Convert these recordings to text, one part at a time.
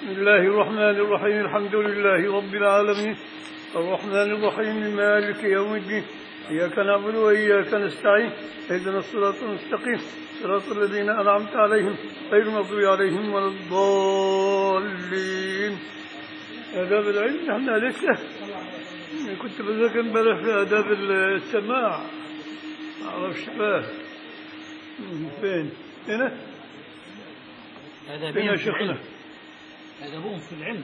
بسم الله الرحمن الرحيم الحمد لله رب العالمين الرحمن الرحيم مالك يوم الدين إياك نعبد وإياك نستعين اهدنا الصراط المستقيم صراط الذين أنعمت عليهم غير المغضوب عليهم ولا الضالين آداب العلم احنا لسه كنت بذاكر امبارح في آداب السماع ما أعرفش بقى فين هنا هذا فين يا بهم في شيخنا العلم هذا بهم في العلم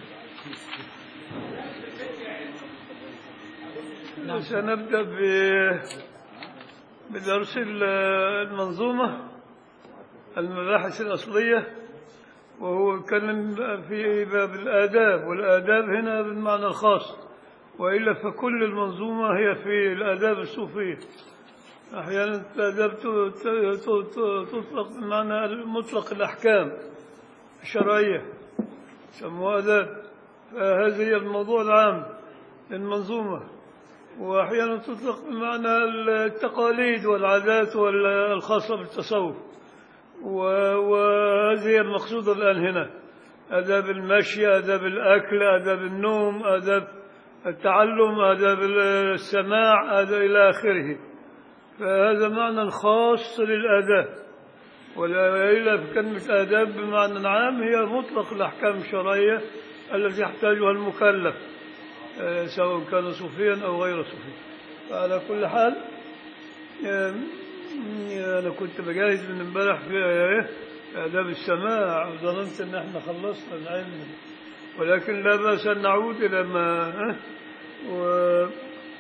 نعم. سنبدأ ب- بدرس ال- المنظومة المباحث الأصلية وهو يتكلم في باب الآداب والآداب هنا بالمعنى الخاص وإلا فكل المنظومة هي في الآداب الصوفية أحيانا الآداب ت- ت- ت- تطلق بمعنى مطلق الأحكام الشرعية يسموها آداب فهذا هي الموضوع العام للمنظومة وأحيانا تطلق بمعنى التقاليد والعادات وال- الخاصة بالتصوف و- وهذه هي المقصودة الآن هنا آداب المشي آداب الأكل آداب النوم آداب التعلم آداب السماع آداب إلى آخره فهذا معنى خاص للآداب وإلا في كلمة آداب بمعنى عام هي مطلق الأحكام الشرعية التي يحتاجها المكلف آه، سواء كان صوفيا أو غير صوفي فعلى كل حال آم، أنا كنت بجهز من امبارح في آه، آداب السماع وظننت أن احنا خلصنا العلم ولكن لا بأس أن نعود إلى ما آه، و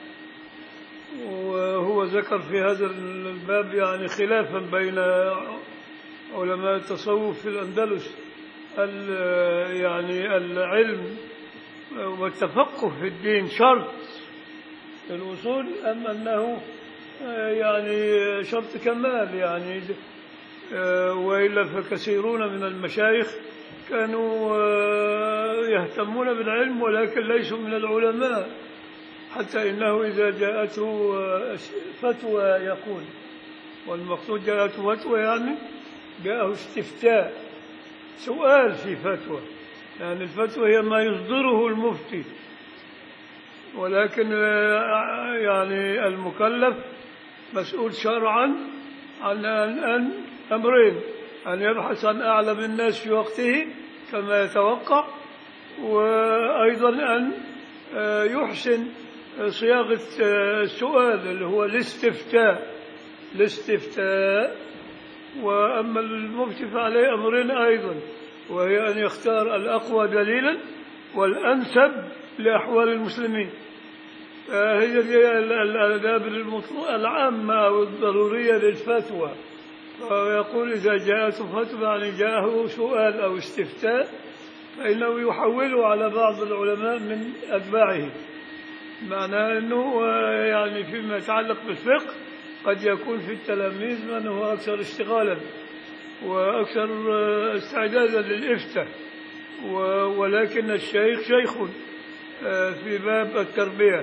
وهو ذكر في هذا الباب يعني خلافا بين علماء التصوف في الأندلس ال- يعني العلم والتفقه في الدين شرط للوصول أم أنه آه، يعني شرط كمال يعني آه، وإلا فكثيرون من المشايخ كانوا آه، يهتمون بالعلم ولكن ليسوا من العلماء حتى إنه إذا جاءته آه، فتوى يقول والمقصود جاءته فتوى يعني جاءه استفتاء سؤال في فتوى يعني الفتوى هي ما يصدره المفتي ولكن آه، يعني المكلف مسؤول شرعا عن أن أن أمرين أن يبحث عن أعلم الناس في وقته كما يتوقع وأيضا أن آه، يحسن صياغة آه، السؤال اللي هو الاستفتاء الاستفتاء وأما المفتي فعليه أمرين أيضا وهي أن يختار الأقوى دليلا والأنسب لأحوال المسلمين آه، هي دي ال- ال- الآداب المطلوبة العامة أو الضرورية للفتوى ويقول إذا جاءته فتوى يعني جاءه سؤال أو استفتاء فإنه يحوله على بعض العلماء من أتباعه معناه أنه آه، يعني فيما يتعلق بالفقه قد يكون في التلاميذ من هو أكثر اشتغالا وأكثر آه، استعدادا للإفتاء و- ولكن الشيخ شيخ آه، في باب التربية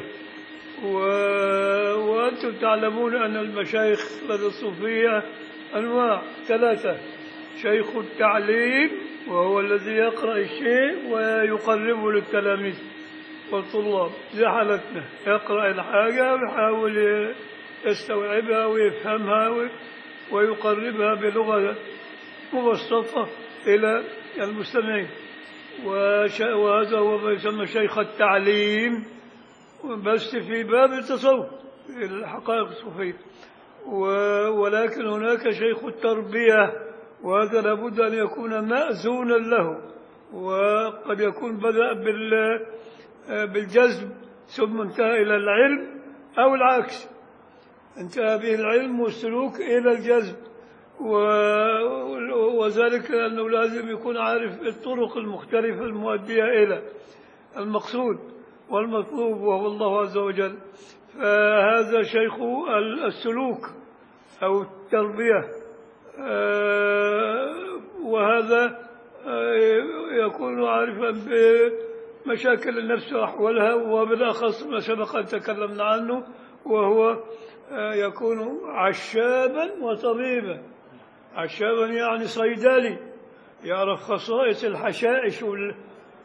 و- وأنتم تعلمون أن المشايخ لدى الصوفية أنواع ثلاثة شيخ التعليم وهو الذي يقرأ الشيء ويقربه للتلاميذ والطلاب زي حالتنا يقرأ الحاجة ويحاول يستوعبها ويفهمها و- ويقربها بلغة مبسطة إلى المستمعين وش- وهذا هو ما يسمى شيخ التعليم بس في باب التصوف في الحقائق الصوفية و- ولكن هناك شيخ التربية وهذا لابد أن يكون مأذونا له وقد يكون بدأ بال بالجذب ثم انتهى إلى العلم أو العكس انتهى به العلم والسلوك إلى الجذب و- وذلك أنه لازم يكون عارف الطرق المختلفة المؤدية إلى المقصود والمطلوب وهو الله عز وجل فهذا شيخ ال- السلوك أو التربية آه، وهذا آه، يكون عارفا بمشاكل النفس وأحوالها وبالأخص ما سبق أن تكلمنا عنه وهو آه، يكون عشابا وطبيبا عشابا يعني صيدلي يعرف خصائص الحشائش وال-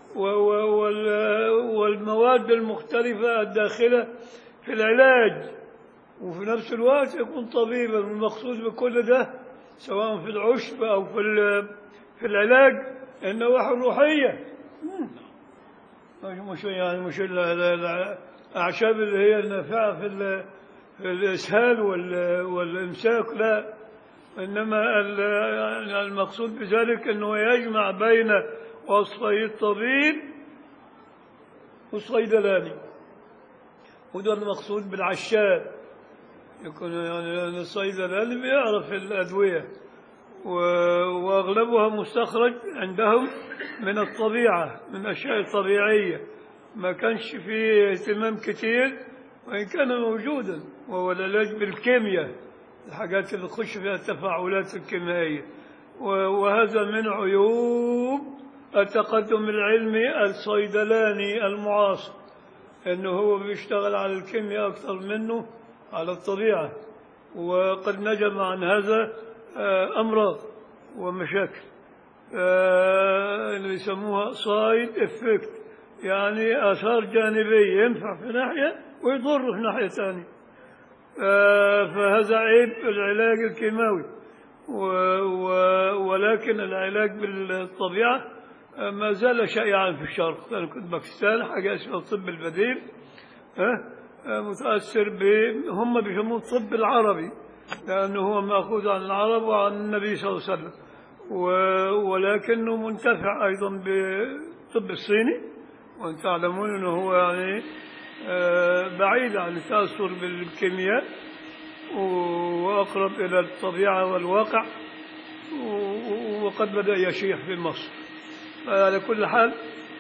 و- و- وال- والمواد المختلفة الداخلة في العلاج وفي نفس الوقت يكون طبيبا والمقصود بكل ده سواء في العشب أو في ال- في العلاج النواحي الروحية مش مش يعني مش ال- ال- الأعشاب اللي هي النافعة في ال- في الإسهال وال- والإمساك لا إنما ال- يعني المقصود بذلك أنه يجمع بين وصفي الطبيب والصيدلاني وده المقصود بالعشاب يكون يعني الصيدلاني بيعرف الأدوية و- وأغلبها مستخرج عندهم من الطبيعة من الأشياء الطبيعية ما كانش فيه اهتمام كتير وإن كان موجودا وهو العلاج بالكيمياء الحاجات اللي تخش فيها التفاعلات الكيميائية و- وهذا من عيوب التقدم العلمي الصيدلاني المعاصر انه هو بيشتغل على الكيمياء اكثر منه على الطبيعه وقد نجم عن هذا آه، امراض ومشاكل آه، اللي يسموها سايد افكت يعني اثار جانبيه ينفع في ناحيه ويضر في ناحيه ثانيه آه، فهذا عيب العلاج الكيماوي و و ولكن العلاج بالطبيعة آه، ما زال شائعا في الشرق أنا كنت باكستان حاجة اسمها الطب البديل ها آه، متأثر ب هم بيسموه الطب العربي لأنه هو مأخوذ عن العرب وعن النبي صلى الله عليه وسلم و- ولكنه منتفع أيضا بالطب الصيني وأن تعلمون أنه هو يعني آه، بعيد عن التأثر بالكيمياء وأقرب إلى الطبيعة والواقع و- وقد بدأ يشيع في مصر على كل حال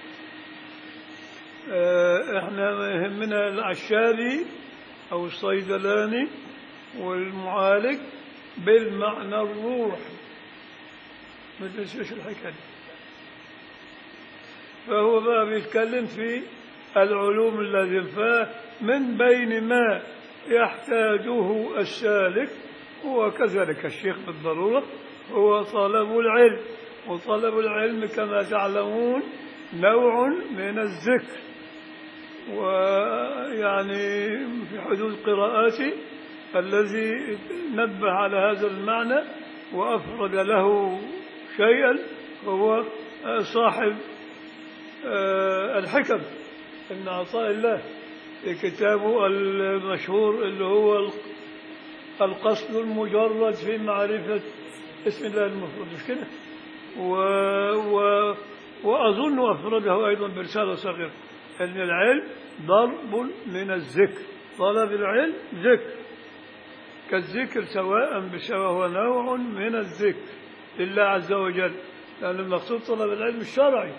آه، احنا يهمنا العشابي أو الصيدلاني والمعالج بالمعنى الروحي ما تنسوش الحكاية دي. فهو بقى بيتكلم في العلوم اللازفة من بين ما يحتاجه السالك وكذلك الشيخ بالضرورة هو طلب العلم وطلب العلم كما تعلمون نوع من الذكر ويعني في حدود قراءاتي الذي نبه على هذا المعنى وأفرد له شيئا هو صاحب آه، الحكم ابن عطاء الله في كتابه المشهور اللي هو الق- القصد المجرد في معرفة اسم الله المفرد مش كده و... و... وأظن أفرده أيضا برسالة صغيرة أن العلم ضرب من الذكر طلب العلم ذكر كالذكر سواء بسواء هو نوع من الذكر لله عز وجل لأن المقصود طلب العلم الشرعي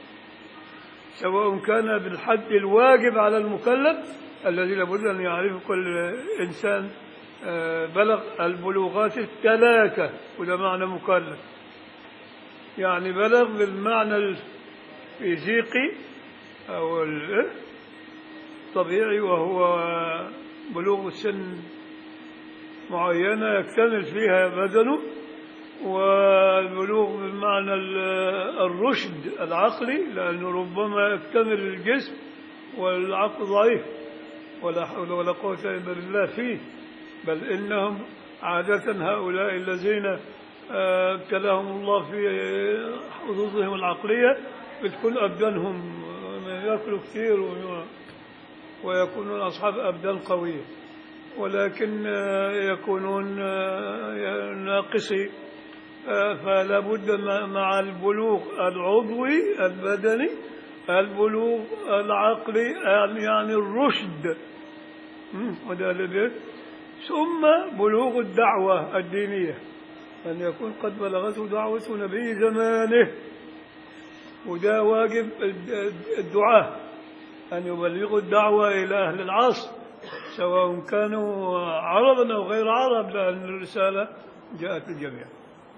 سواء كان بالحد الواجب على المكلف الذي لابد أن يعرفه كل إنسان آه، بلغ البلوغات الثلاثة وده معنى مكلف يعني بلغ بالمعنى الفيزيقي أو ال- الطبيعي وهو بلوغ سن معينة يكتمل فيها بدنه والبلوغ بمعنى ال- الرشد العقلي لأنه ربما يكتمل الجسم والعقل ضعيف ولا حول ولا قوة إلا بالله فيه بل إنهم عادة هؤلاء الذين آه، ابتلاهم الله في حظوظهم العقلية بتكون أبدانهم آه، يأكلوا كثير و- ويكونون أصحاب أبدان قوية ولكن آه، يكونون آه، ناقصي آه، فلا بد م- مع البلوغ العضوي البدني البلوغ العقلي يعني يعني الرشد مم، وده اللي بيه. ثم بلوغ الدعوة الدينية أن يكون قد بلغته دعوة نبي زمانه وده واجب الد- الدعاء أن يبلغوا الدعوة إلى أهل العصر سواء كانوا عربا أو غير عرب لأن الرسالة جاءت للجميع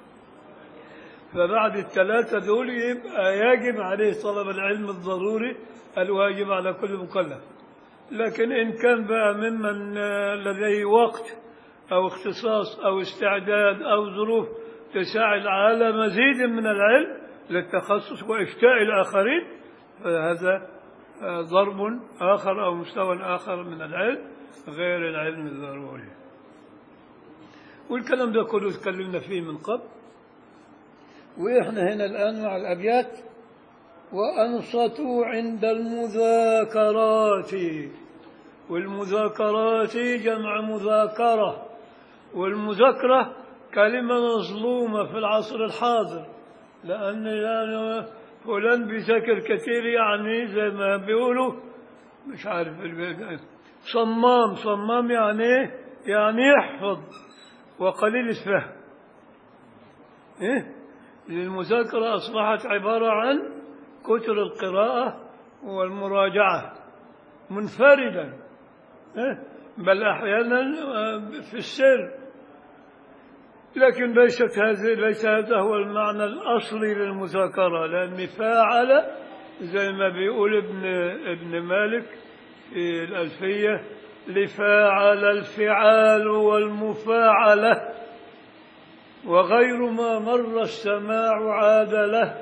فبعد الثلاثة دول يبقى يجب عليه طلب العلم الضروري الواجب على كل مكلف لكن إن كان بقى ممن آه، لديه وقت أو اختصاص أو استعداد أو ظروف تساعد على مزيد من العلم للتخصص وإفتاء الآخرين فهذا آه، ضرب آخر أو مستوى آخر من العلم غير العلم الضروري والكلام ده كله تكلمنا فيه من قبل وإحنا هنا الآن مع الأبيات وأنصتوا عند المذاكرات والمذاكرات جمع مذاكرة والمذاكرة كلمة مظلومة في العصر الحاضر لأن يعني فلان بيذاكر كثير يعني زي ما بيقولوا مش عارف ال- صمام صمام يعني إيه؟ يعني يحفظ وقليل الفهم إيه؟ المذاكرة أصبحت عبارة عن كتر القراءة والمراجعة منفردا إيه؟ بل أحيانا آه، في السر لكن ليست هذه ليس هذا هو المعنى الأصلي للمذاكرة لأن فاعل زي ما بيقول ابن ابن مالك في الألفية لفاعل الفعال والمفاعلة وغير ما مر السماع عاد له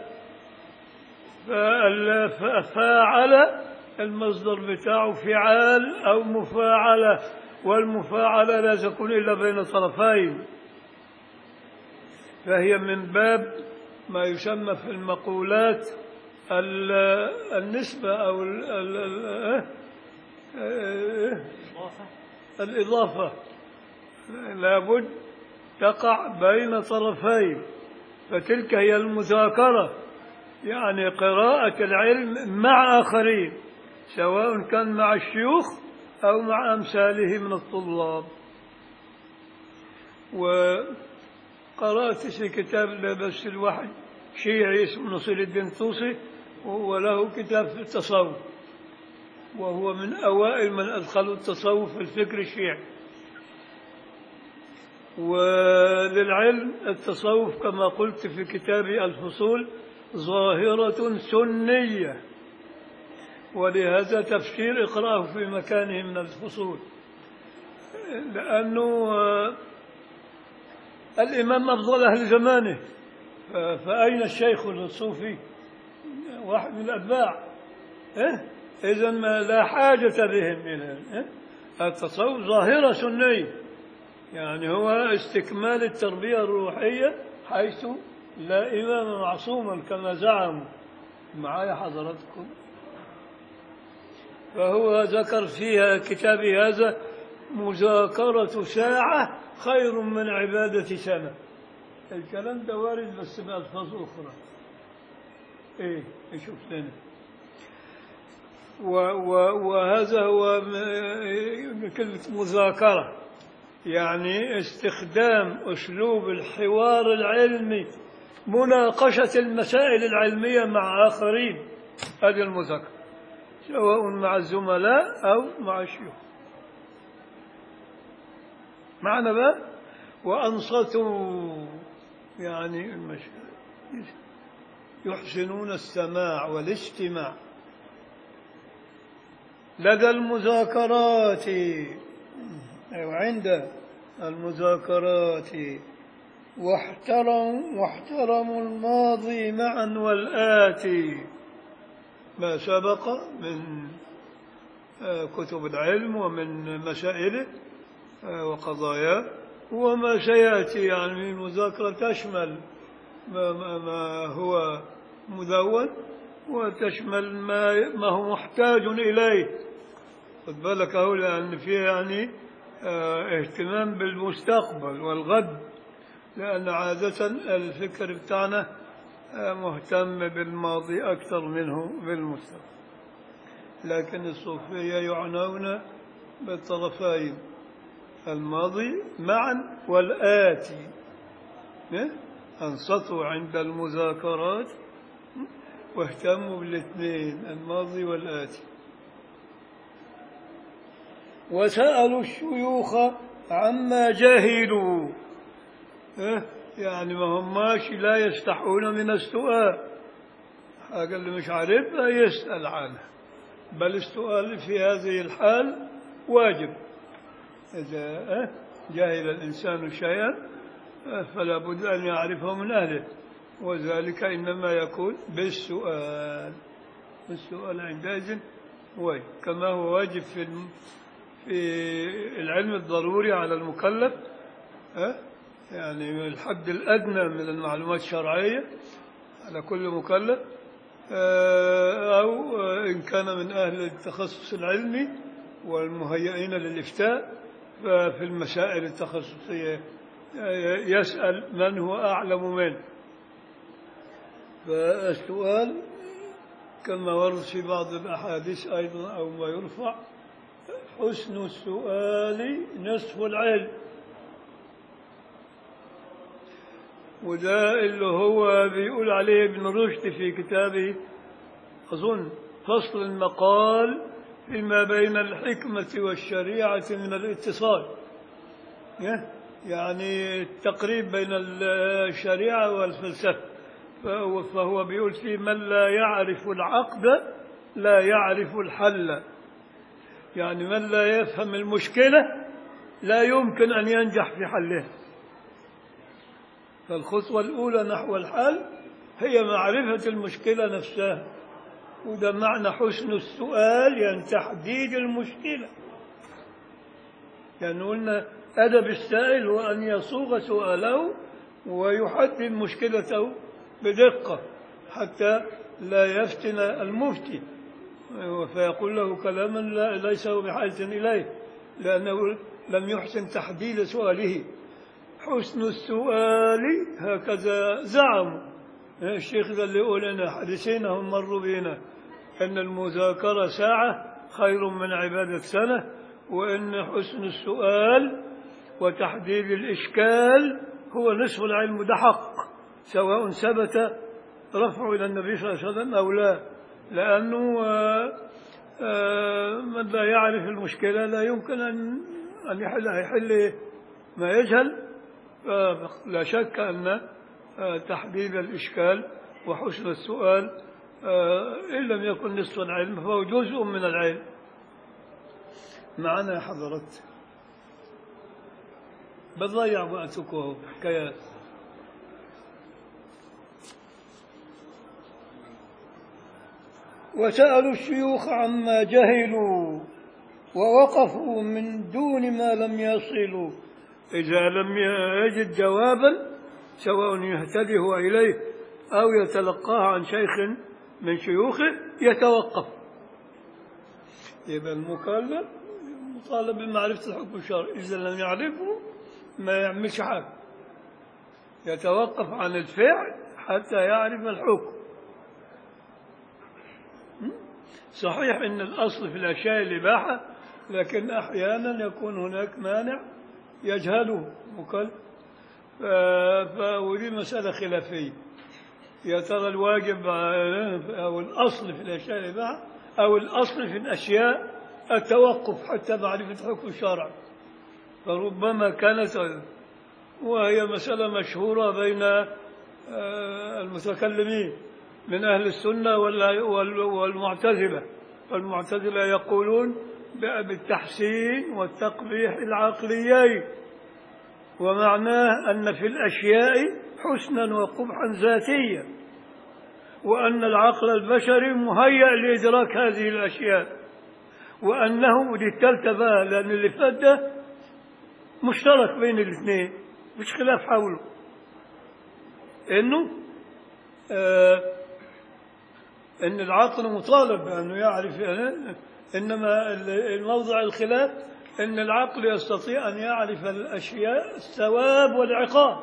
فال- ففاعل المصدر بتاعه فعال أو مفاعلة والمفاعلة لا تكون إلا بين طرفين فهي من باب ما يسمى في المقولات ال- النسبة أو ال- ال- ال- إيه؟ إيه؟ الإضافة لابد تقع بين طرفين فتلك هي المذاكرة يعني قراءة العلم مع آخرين سواء كان مع الشيوخ أو مع أمثاله من الطلاب وقرأت في كتاب بس الواحد شيعي اسمه نصير الدين طوسي وله كتاب في التصوف وهو من أوائل من أدخلوا التصوف في الفكر الشيعي وللعلم التصوف كما قلت في كتابي الفصول ظاهرة سنية ولهذا تفسير اقرأه في مكانه من الفصول لأنه آه، الإمام أفضل أهل زمانه ف- فأين الشيخ الصوفي واحد من الأتباع إيه؟ إذا ما لا حاجة بهم إلى إيه؟ التصوف ظاهرة سنية يعني هو استكمال التربية الروحية حيث لا إمام معصوما كما زعموا معايا حضراتكم فهو ذكر فيها كتابي هذا مذاكرة ساعة خير من عبادة سنة الكلام ده وارد بس بألفاظ أخرى إيه نشوف لنا و و وهذا هو م- كلمة مذاكرة يعني استخدام أسلوب الحوار العلمي مناقشة المسائل العلمية مع آخرين هذه المذاكرة سواء مع الزملاء أو مع الشيوخ معنى بقى وأنصتوا يعني المش... يحسنون السماع والاستماع لدى المذاكرات أو عند المذاكرات واحترم واحترموا الماضي معا والآتي ما سبق من آه، كتب العلم ومن مسائله آه، وقضاياه وما سيأتي يعني من المذاكرة تشمل ما, ما, ما هو مدون وتشمل ما, ما هو محتاج إليه خد بالك أهو لأن فيه يعني آه، اهتمام بالمستقبل والغد لأن عادة الفكر بتاعنا آه، مهتم بالماضي أكثر منه بالمستقبل لكن الصوفية يعنون بالطرفين الماضي معا والآتي إيه؟ أنصتوا عند المذاكرات واهتموا بالاثنين الماضي والآتي وسألوا الشيوخ عما جهلوا إيه؟ يعني ما هماش لا يستحون من السؤال حاجة اللي مش عارفها يسأل عنها بل السؤال في هذه الحال واجب إذا إيه؟ جهل الإنسان شيئا إيه، فلا بد أن يعرفه من أهله وذلك إنما يكون بالسؤال والسؤال عندئذ واجب كما هو واجب في الم- في العلم الضروري على المكلف ها؟ يعني الحد الأدنى من المعلومات الشرعية على كل مكلف آه، أو آه، إن كان من أهل التخصص العلمي والمهيئين للإفتاء ففي المسائل التخصصية آه، يسأل من هو أعلم منه فالسؤال كما ورد في بعض الأحاديث أيضا أو ما يرفع حسن السؤال نصف العلم وده اللي هو بيقول عليه ابن رشد في كتابه أظن فصل المقال فيما بين الحكمة والشريعة من الاتصال يعني التقريب بين الشريعة والفلسفة فهو, فهو بيقول فيه من لا يعرف العقد لا يعرف الحل يعني من لا يفهم المشكلة لا يمكن أن ينجح في حلها فالخطوة الأولى نحو الحل هي معرفة المشكلة نفسها وده معنى حسن السؤال يعني تحديد المشكلة يعني قلنا أدب السائل هو أن يصوغ سؤاله ويحدد مشكلته بدقة حتى لا يفتن المفتي فيقول له كلاما لا ليس هو بحاجة إليه لأنه لم يحسن تحديد سؤاله حسن السؤال هكذا زعموا الشيخ ذا اللي يقول لنا حديثين هم مروا بنا أن المذاكرة ساعة خير من عبادة سنة وأن حسن السؤال وتحديد الإشكال هو نصف العلم ده حق سواء ثبت رفعه إلى النبي صلى الله عليه وسلم أو لا لأنه آه، آه، من لا يعرف المشكلة لا يمكن أن أن يحل يحل ما يجهل لا شك أن آه، تحديد الإشكال وحسن السؤال آه، إن لم يكن نصف العلم فهو جزء من العلم معنا يا حضرات بتضيع وقتكم حكايات وسألوا الشيوخ عما جهلوا ووقفوا من دون ما لم يصلوا إذا لم يجد جوابا سواء يهتدي هو إليه أو يتلقاه عن شيخ من شيوخه يتوقف يبقى المكلف مطالب بمعرفة الحكم الشرعي إذا لم يعرفه ما يعملش حاجة يتوقف عن الفعل حتى يعرف الحكم صحيح ان الاصل في الاشياء الاباحه لكن احيانا يكون هناك مانع يجهله مكلف ف- ف- ودي مساله خلافيه يا ترى الواجب او الاصل في الاشياء الاباحه او الاصل في الاشياء التوقف حتى معرفه حكم الشرع فربما كانت وهي مساله مشهوره بين آه، المتكلمين من أهل السنة وال- وال- والمعتزلة فالمعتزلة يقولون ب- بالتحسين والتقبيح العقليين ومعناه أن في الأشياء حسنا وقبحا ذاتيا وأن العقل البشري مهيأ لإدراك هذه الأشياء وأنه ودي التالتة بقى لأن اللي فات ده مشترك بين الاثنين مش خلاف حوله إنه آه ان العاقل مطالب بانه يعرف انما الموضع الخلاف ان العقل يستطيع ان يعرف الاشياء الثواب والعقاب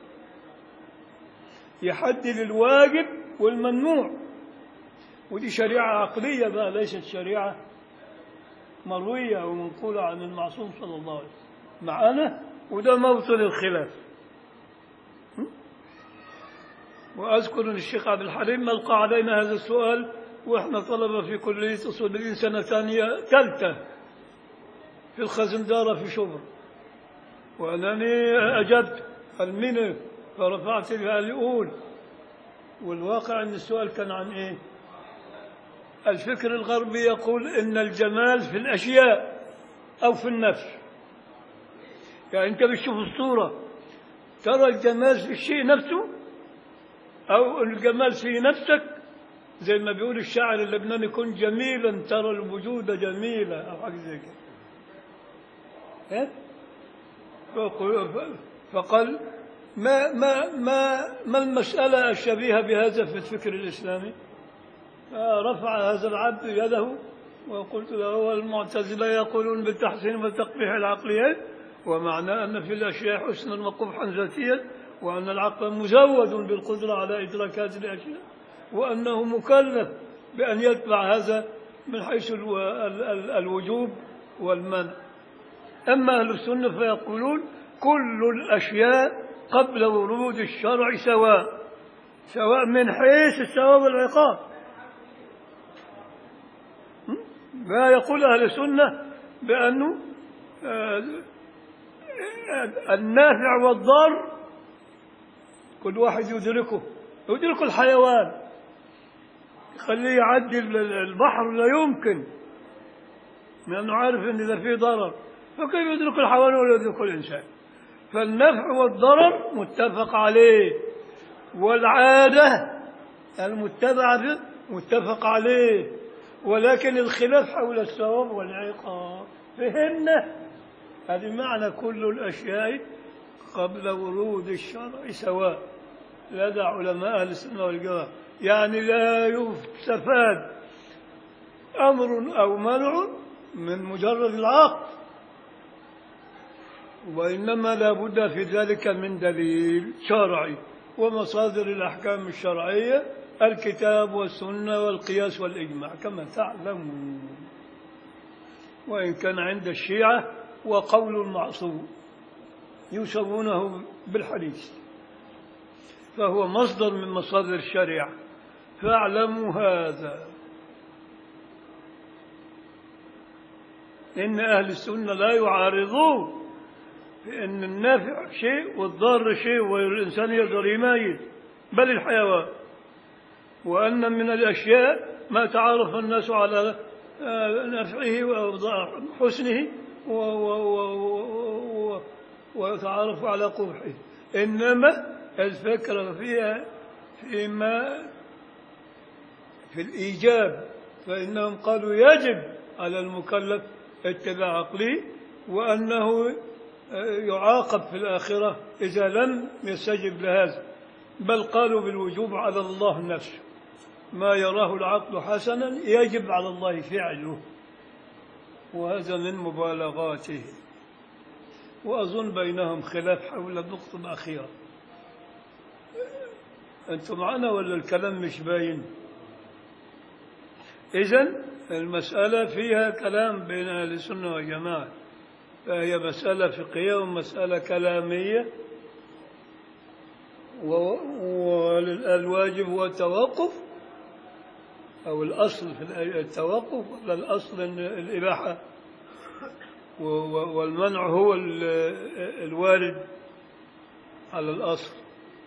يحدد الواجب والممنوع ودي شريعه عقليه بقى ليست شريعه مرويه او منقوله عن المعصوم صلى الله عليه وسلم معانا وده موطن الخلاف وأذكر أن الشيخ عبد الحليم ألقى علينا هذا السؤال وإحنا طلبة في كلية أصول الدين سنة ثانية ثالثة في الخزندارة في شبر وأنني أجبت المنى فرفعت بها لأقول والواقع أن السؤال كان عن إيه الفكر الغربي يقول إن الجمال في الأشياء أو في النفس يعني أنت بتشوف الصورة ترى الجمال في الشيء نفسه أو الجمال في نفسك زي ما بيقول الشاعر اللبناني كن جميلا ترى الوجود جميلا أو حاجة زي كده إيه؟ فقل- فقال ما ما ما ما المسألة الشبيهة بهذا في الفكر الإسلامي؟ رفع هذا العبد يده وقلت له المعتزلة يقولون بالتحسين والتقبيح العقليين ومعنى أن في الأشياء حسنا وقبحا ذاتيا وأن العقل مزود بالقدرة على إدراك هذه الأشياء وأنه مكلف بأن يتبع هذا من حيث الو- ال- ال- الوجوب والمنع أما أهل السنة فيقولون كل الأشياء قبل ورود الشرع سواء سواء من حيث الثواب والعقاب ما يقول أهل السنة بأنه آه، النافع والضار كل واحد يدركه يدرك الحيوان يخليه يعدي البحر لا يمكن لأنه عارف أن إذا فيه ضرر فكيف يدرك الحيوان ولا يدرك الإنسان فالنفع والضرر متفق عليه والعادة المتبعة به متفق عليه ولكن الخلاف حول الثواب والعقاب فهمنا هذه معنى كل الأشياء قبل ورود الشرع سواء لدى علماء أهل السنة والجماعة يعني لا يستفاد أمر أو منع من مجرد العقل وإنما لا بد في ذلك من دليل شرعي ومصادر الأحكام الشرعية الكتاب والسنة والقياس والإجماع كما تعلمون وإن كان عند الشيعة وقول المعصوم يسمونه بالحديث فهو مصدر من مصادر الشريعة فاعلموا هذا إن أهل السنة لا يعارضون بأن النافع شيء والضار شيء والإنسان يقدر يميز بل الحيوان وأن من الأشياء ما تعارف الناس على آه، نفعه وحسنه و- و- و- و- ويتعارف على قبحه إنما الفكرة فيها فيما في الإيجاب فإنهم قالوا يجب على المكلف اتباع عقله وأنه يعاقب في الآخرة إذا لم يستجب لهذا بل قالوا بالوجوب على الله نفسه ما يراه العقل حسنا يجب على الله فعله وهذا من مبالغاته وأظن بينهم خلاف حول النقطة الأخيرة أنتم معنا ولا الكلام مش باين إذن المسألة فيها كلام بين أهل السنة والجماعة فهي مسألة فقهية ومسألة كلامية و- والواجب هو التوقف أو الأصل في التوقف ولا الأصل إن الإباحة و- و- والمنع هو ال- الوارد على الأصل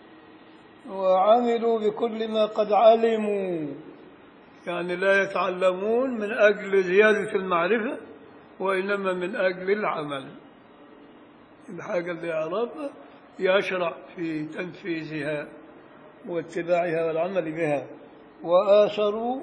وعملوا بكل ما قد علموا يعني لا يتعلمون من أجل زيادة المعرفة وإنما من أجل العمل الحاجة اللي يعرفها يشرع في تنفيذها واتباعها والعمل بها وآثروا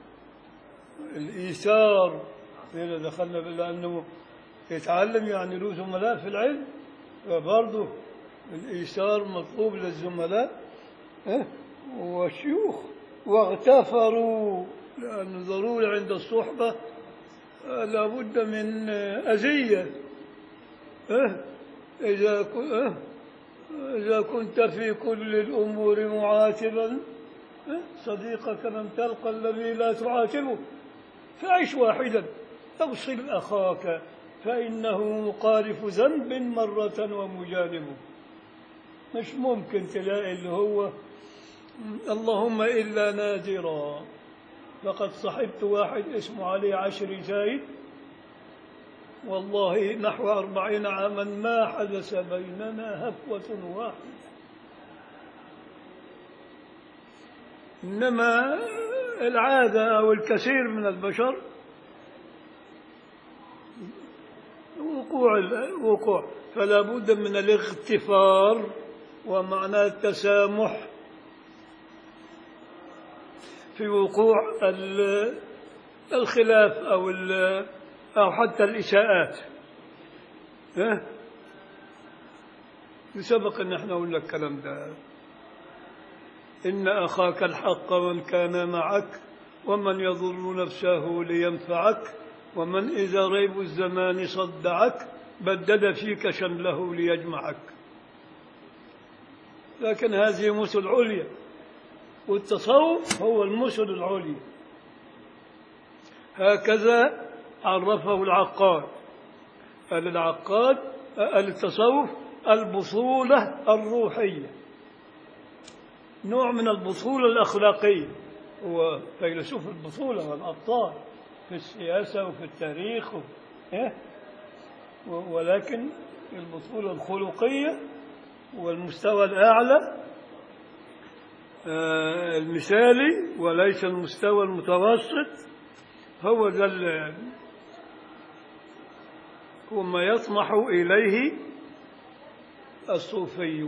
الإيثار إذا دخلنا لأنه يتعلم يعني له زملاء في العلم فبرضه الإيثار مطلوب للزملاء إيه؟ والشيوخ واغتفروا لأنه ضروري عند الصحبة آه، لابد من آه، أذية إيه؟ إذا كو- إيه؟ إذا كنت في كل الأمور معاتبا إيه؟ صديقك لم تلقى الذي لا تعاتبه فعش واحدا أوصل أخاك فإنه مقارف ذنب مرة ومجانبه مش ممكن تلاقي اللي هو اللهم إلا نادرا لقد صحبت واحد اسمه علي عشري زايد والله نحو أربعين عاما ما حدث بيننا هفوة واحدة إنما العادة أو الكثير من البشر وقوع الوقوع فلا بد من الاغتفار ومعنى التسامح في وقوع ال- الخلاف أو ال- أو حتى الإساءات ها؟ سبق ان احنا قلنا الكلام ده ان اخاك الحق من كان معك ومن يضر نفسه لينفعك ومن اذا ريب الزمان صدعك بدد فيك شمله ليجمعك لكن هذه مثل عليا والتصوف هو المثل العليا هكذا عرفه العقاد قال العقاد قال التصوف البطولة الروحية نوع من البطولة الأخلاقية هو فيلسوف البطولة والأبطال في السياسة وفي التاريخ و... إيه؟ و- ولكن البطولة الخلقية والمستوى الأعلى آه، المثالي وليس المستوى المتوسط هو ده ال- هو ما يطمح إليه الصوفي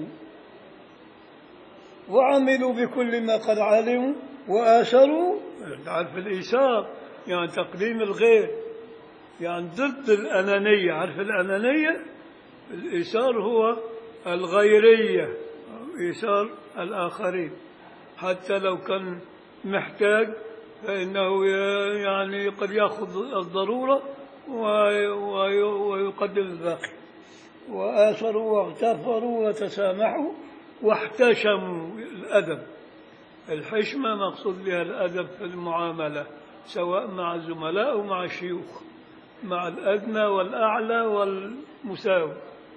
وعملوا بكل ما قد علموا وآثروا عارف الإيثار يعني تقديم الغير يعني ضد الأنانية عارف الأنانية الإيثار هو الغيرية أو إيثار الآخرين حتى لو كان محتاج فإنه ي- يعني قد يأخذ الضرورة وي- وي- ويقدم الباقي وآثروا واغتفروا وتسامحوا واحتشموا الأدب الحشمة مقصود بها الأدب في المعاملة سواء مع الزملاء أو مع الشيوخ مع الأدنى والأعلى والمساوي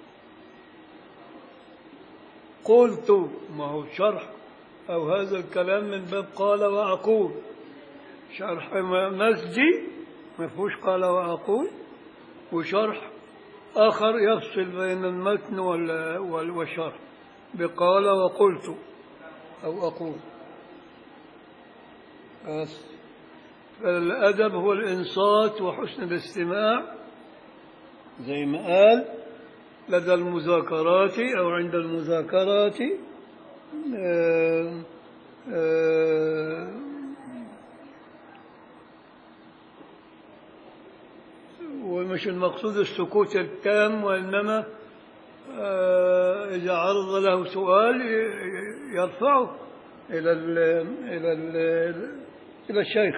قلت ما هو شرح أو هذا الكلام من باب قال وأقول شرح مسجي ما فيهوش قال وأقول وشرح آخر يفصل بين المتن وال- وال- والشرح بقال وقلت أو أقول بس فالأدب هو الإنصات وحسن الاستماع زي ما قال لدى المذاكرات أو عند المذاكرات آه، آه، ومش المقصود السكوت التام وإنما آه، إذا عرض له سؤال ي- يرفعه إلى ال إلى ال إلى الشيخ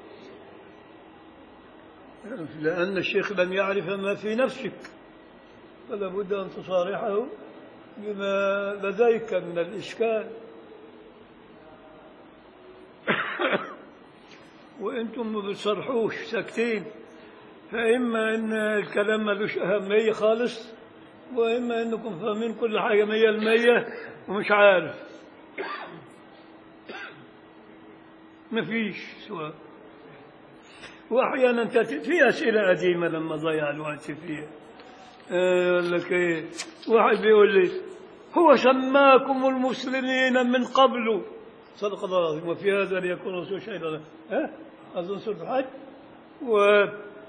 لأن الشيخ لم يعرف ما في نفسك فلا بد أن تصارحه بما لديك من الإشكال وأنتم ما بتصرحوش ساكتين فإما أن الكلام ملوش أهمية خالص وإما أنكم فاهمين كل حاجة مية المية ومش عارف مفيش سؤال وأحيانا تأتي في أسئلة قديمة لما ضيع الوقت فيها آه، يقول لك إيه واحد بيقول لي هو سماكم المسلمين من قبل صدق الله العظيم وفي هذا ليكون رسول شهيدا ها أظن سورة الحج و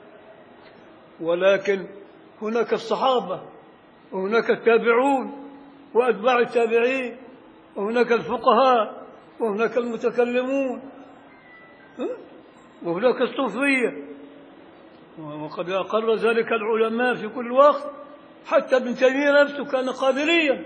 ولكن هناك الصحابة وهناك التابعون وأتباع التابعين وهناك الفقهاء وهناك المتكلمون ها؟ وهناك الصوفية وقد أقر ذلك العلماء في كل وقت حتى ابن تيمية نفسه كان قادريا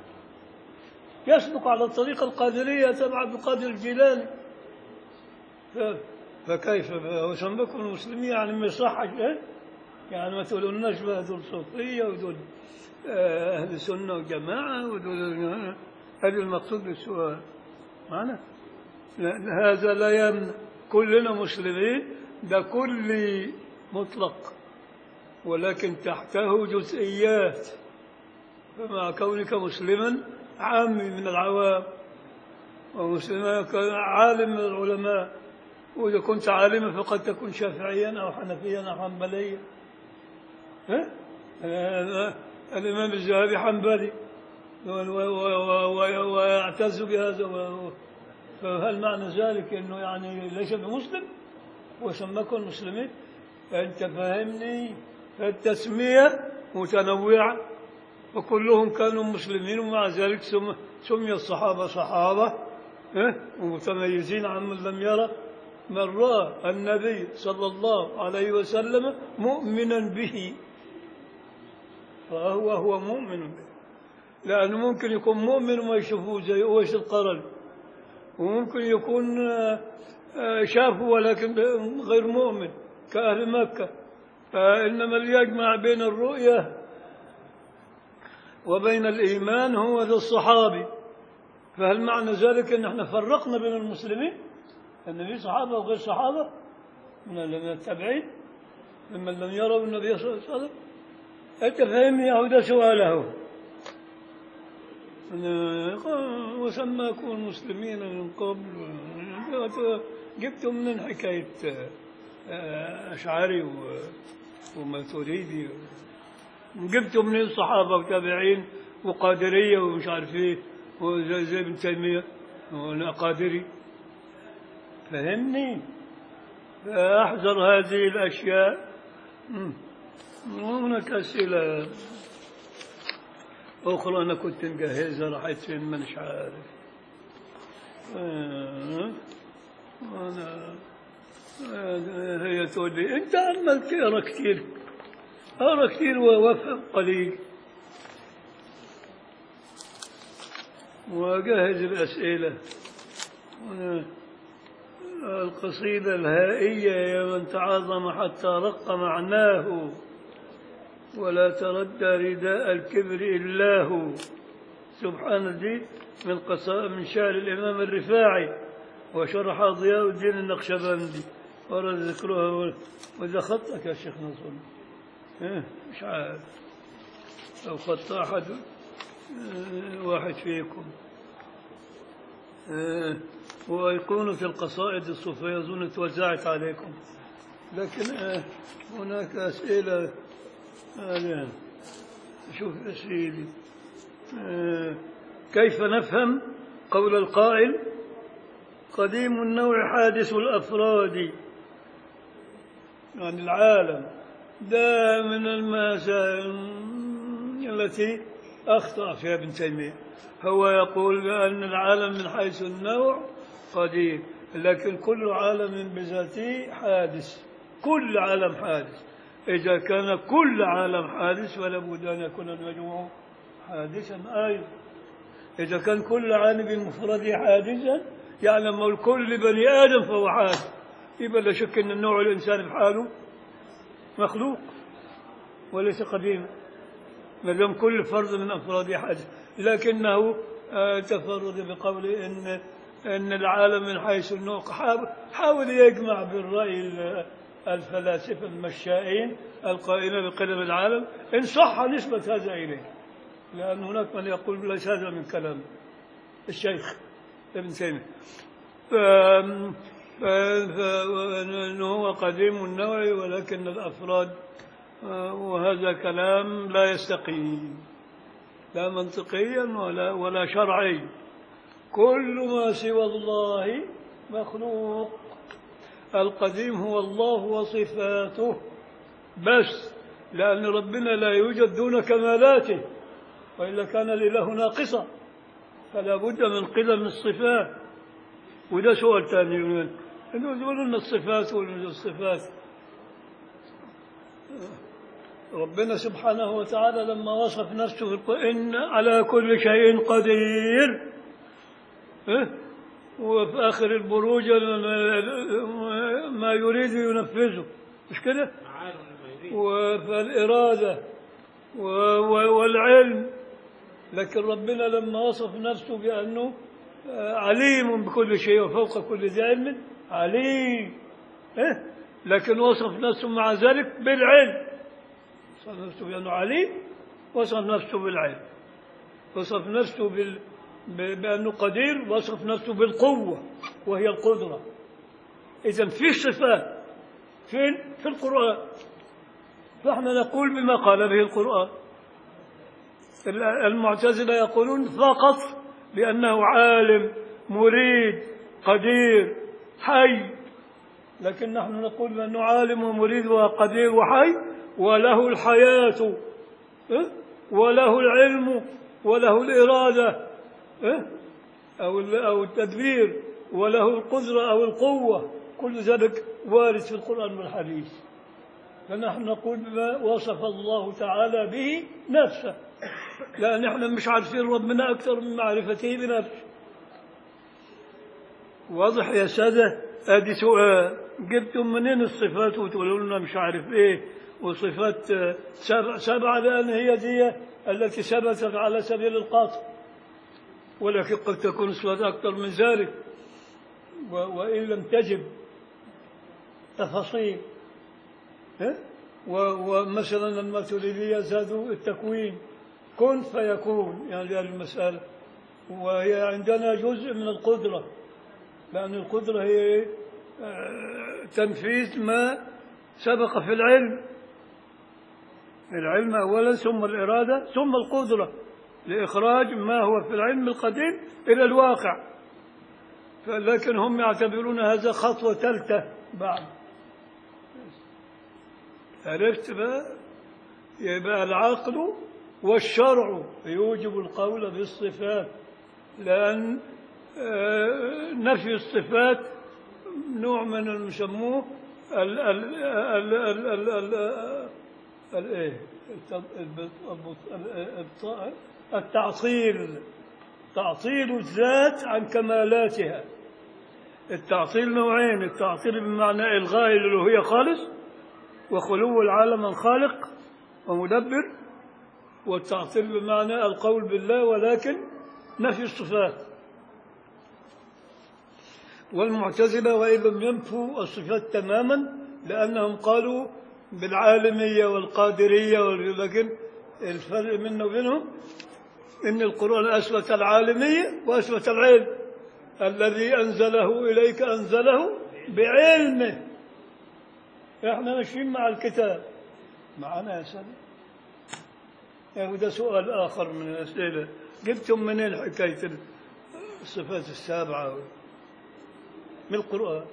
يسلك على الطريقة القادرية تبع عبد القادر الجيلاني ف- فكيف وسمكم المسلمين يعني ما يصحش إيه؟ يعني ما تقولوناش بقى دول صوفية ودول آه، أهل سنة وجماعة ودول هذا المقصود بالسؤال معنا لا- هذا لا يمنع كلنا مسلمين ده كل مطلق ولكن تحته جزئيات فمع كونك مسلما عامي من العوام ومسلما عالم من العلماء وإذا كنت عالما فقد تكون شافعيا أو حنفيا أو حنبليا ها؟ آه، الإمام الذهبي حنبلي و- و- و- و- ويعتز بهذا و- فهل معنى ذلك أنه يعني ليس بمسلم وسماكم المسلمين أنت فاهمني التسمية متنوعة وكلهم كانوا مسلمين ومع ذلك سم- سمي الصحابة صحابة ها؟ ومتميزين عن من لم يرى من رأى النبي صلى الله عليه وسلم مؤمنا به فهو هو مؤمن به لأنه ممكن يكون مؤمن وما يشوفوه زي أويس القرن وممكن يكون آه، آه، شافه ولكن غير مؤمن كأهل مكة فإنما اللي يجمع بين الرؤية وبين الإيمان هو ذا الصحابي فهل معنى ذلك أن احنا فرقنا بين المسلمين أن في صحابة وغير صحابة من من التابعين ممن لم يروا النبي صلى الله عليه وسلم أنت فهمني أو ده سؤاله وسماكم المسلمين من قبل جبتم من حكاية آه، أشعري و- وماتريدي جبتم من الصحابة والتابعين وقادرية ومش عارف ايه وزي زي ابن تيمية وانا قادري فهمني فاحذر هذه الأشياء مم. وهناك أسئلة أخرى أنا كنت مجهزها راحت فين ما مش عارف آه. أنا آه، هي تقول لي أنت عمال تقرا كثير أقرا كثير وأفهم قليل وأجهز الأسئلة وأنا القصيدة الهائية يا من تعاظم حتى رق معناه ولا تردى رداء الكبر إلا هو سبحان دي من قصائد من شعر الإمام الرفاعي وشرح ضياء الدين النقشبندي ورد ذكرها وإذا خطك يا شيخ نصر إيه مش عارف لو خط أحد آه، واحد فيكم آه، وأيقونة القصائد الصوفية أظن توزعت عليكم لكن آه، هناك أسئلة آه، شوف يا سيدي آه، كيف نفهم قول القائل قديم النوع حادث الأفراد عن العالم ده من المسائل التي أخطأ فيها ابن تيمية هو يقول بأن العالم من حيث النوع قديم لكن كل عالم بذاته حادث كل عالم حادث إذا كان كل عالم حادث فلا بد أن يكون المجموع حادثا أيضا إذا كان كل عالم بمفرده حادثا يعلم الكل بني آدم فهو حادث يبقى لا شك أن النوع الإنساني بحاله مخلوق وليس قديما ما دام كل فرد من أفراده حادث لكنه آه، تفرد بقول إن إن العالم من حيث النوع حاول, حاول يجمع بالرأي ال- الفلاسفة المشائين القائلين بقدم العالم إن صح نسبة هذا إليه لأن هناك من يقول ليس هذا من كلام الشيخ ابن تيمية ف- ف- فإنه هو قديم النوع ولكن الأفراد آه، وهذا كلام لا يستقيم لا منطقيا ولا ولا شرعي كل ما سوى الله مخلوق القديم هو الله وصفاته بس لأن ربنا لا يوجد دون كمالاته وإلا كان الإله ناقصا فلا بد من قدم الصفات وده سؤال ثاني يقولون يقولون أن الصفات والصفات ربنا سبحانه وتعالى لما وصف نفسه في القرآن إن على كل شيء قدير إيه؟ وفي آخر البروج ما- ما يريد ينفذه مش كده؟ فالإرادة و- و- والعلم لكن ربنا لما وصف نفسه بأنه آه، عليم بكل شيء وفوق كل ذي علم عليم إيه؟ لكن وصف نفسه مع ذلك بالعلم وصف نفسه بأنه عليم وصف نفسه بالعلم وصف نفسه بال... ب- بأنه قدير وصف نفسه بالقوة وهي القدرة إذا في صفات فين؟ في القرآن فاحنا نقول بما قال به القرآن المعتزلة يقولون فقط بأنه عالم مريد قدير حي لكن نحن نقول بأنه عالم ومريد وقدير وحي وله الحياة إيه؟ وله العلم وله الإرادة إيه؟ أو ال- أو التدبير وله القدرة أو القوة كل ذلك وارد في القرآن والحديث فنحن نقول بما وصف الله تعالى به نفسه لأن احنا مش عارفين ربنا أكثر من معرفته بنفسه واضح يا سادة ادي سؤال جبتم منين الصفات وتقولوا لنا مش عارف ايه وصفات آه، سبع سبعة لأن هي دي التي ثبتت على سبيل القطع ولكن قد تكون الصفات أكثر من ذلك و- وإن لم تجب تفاصيل ها؟ و- ومثلا الماتريدية زادوا التكوين كن فيكون يعني هذه المسألة وهي عندنا جزء من القدرة لأن القدرة هي إيه؟ آه، تنفيذ ما سبق في العلم العلم أولا ثم الإرادة ثم القدرة لإخراج ما هو في العلم القديم إلى الواقع لكن هم يعتبرون هذا خطوة ثالثة بعد عرفت بقى يبقى العقل والشرع يوجب القول بالصفات لأن آه، نفي الصفات نوع من اللي يسموه ال ال ال ال ال ال ال ايه الت- الب- الب- الط- التعطيل تعطيل الذات عن كمالاتها التعطيل نوعين التعطيل بمعنى إلغاء الألوهية خالص وخلو العالم عن خالق ومدبر والتعطيل بمعنى القول بالله ولكن نفي الصفات والمعتزلة وإن لم ينفوا الصفات تماما لأنهم قالوا بالعالمية والقادرية وال- لكن الفرق بيننا وبينهم إن القرآن أثبت العالمية وأثبت العلم الذي أنزله إليك أنزله بعلمه إحنا ماشيين مع الكتاب معنا يا سلام يعني ده سؤال آخر من الأسئلة جبتم منين حكاية الصفات السابعة من القرآن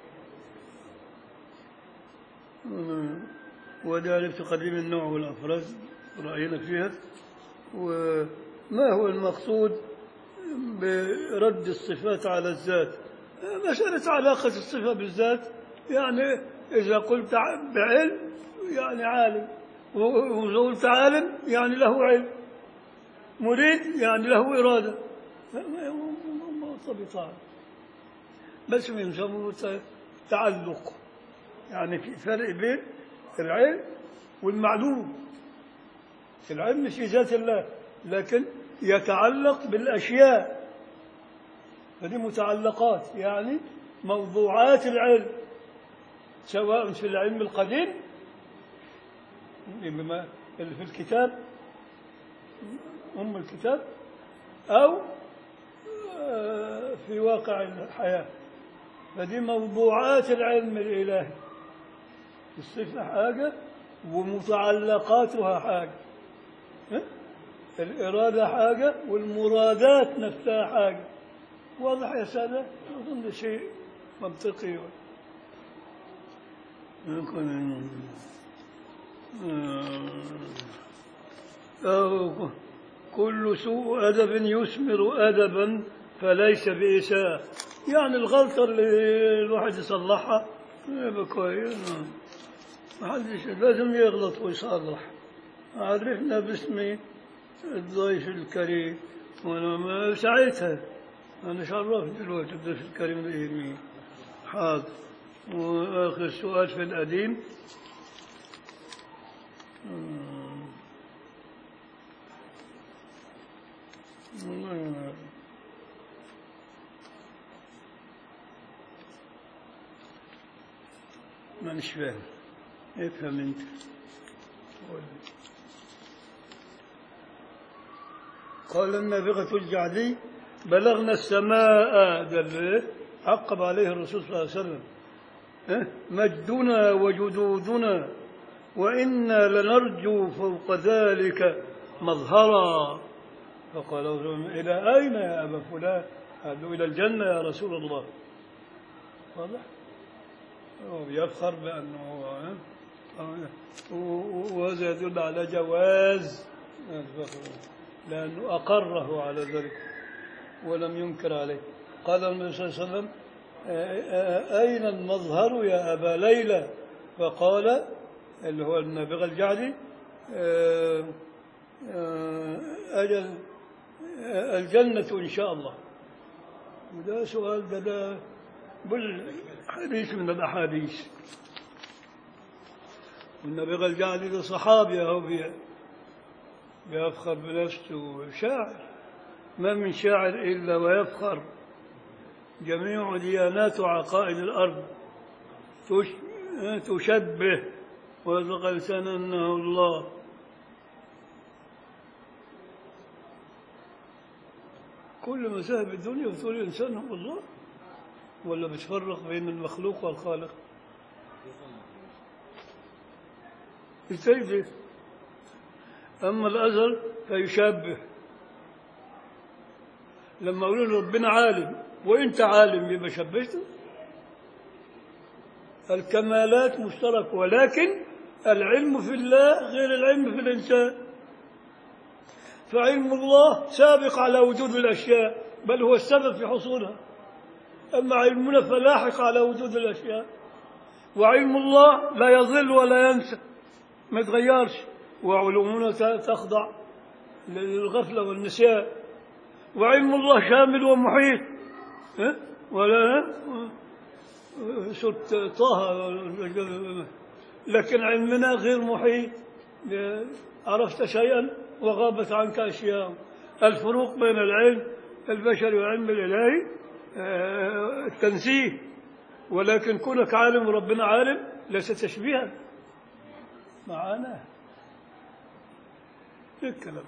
مم. وذلك تقديم النوع والأفراد رأينا فيها وما هو المقصود برد الصفات على الذات مسألة علاقة الصفة بالذات يعني إذا قلت ع- بعلم يعني عالم وإذا قلت عالم يعني له علم مريد يعني له إرادة ما- ما- ما- ما طبيعي بس يسموه ت- تعلق يعني في فرق بين العلم والمعلوم العلم في ذات الله لكن يتعلق بالأشياء هذه متعلقات يعني موضوعات العلم سواء في العلم القديم بما اللي في الكتاب أم الكتاب أو آه، في واقع الحياة فدي موضوعات العلم الإلهي الصفة حاجة ومتعلقاتها حاجة ها؟ الإرادة حاجة والمرادات نفسها حاجة واضح يا سادة أظن شيء منطقي يمكن أو كل سوء أدب يثمر أدبا فليس بإساءة يعني الغلطة اللي الواحد يصلحها يبقى كويس ما حدش لازم يغلط ويصلح عرفنا باسم الضيف الكريم وانا ما ساعتها انا شرفت دلوقتي الضيف الكريم اليمين حاضر واخر سؤال في القديم مم. والله ما- مانيش فاهم افهم انت قول. قال النابغة الجعدي بلغنا السماء دل عقب عليه الرسول صلى الله عليه وسلم إيه؟ مجدنا وجدودنا وإنا لنرجو فوق ذلك مظهرا فقال رجل إلى أين يا أبا فلان قال له إلى الجنة يا رسول الله واضح هو يفخر بأنه هو ها؟ و- و- وهذا يدل على جواز الفخر لأنه أقره على ذلك ولم ينكر عليه قال النبي صلى الله عليه وسلم آه، آه، أين المظهر يا أبا ليلى فقال اللي هو النابغة الجعدي آه، آه، أجل آه، الجنة إن شاء الله وده سؤال ده ده بالحديث من الأحاديث والنبغة الجعدي ده صحابي أهو بي- بيفخر بنفسه شاعر ما من شاعر إلا ويفخر جميع ديانات وعقائد الأرض تش- تشبه ويطلق لسان أنه الله كل مذاهب الدنيا بتقول الإنسان هو الله ولا بتفرق بين المخلوق والخالق ازاي ده أما الأزل فيشبه لما أقول ربنا عالم وأنت عالم يبقى شبهته الكمالات مشتركة ولكن العلم في الله غير العلم في الإنسان فعلم الله سابق على وجود الأشياء بل هو السبب في حصولها أما علمنا فلاحق على وجود الأشياء وعلم الله لا يضل ولا ينسى ما يتغيرش وعلومنا ت- تخضع للغفلة والنسيان وعلم الله شامل ومحيط ها؟ ولا سورة طه لكن علمنا غير محيط عرفت شيئا وغابت عنك أشياء الفروق بين العلم البشري والعلم الإلهي آه، التنزيه ولكن كونك عالم وربنا عالم ليس تشبيها معانا إيه الكلام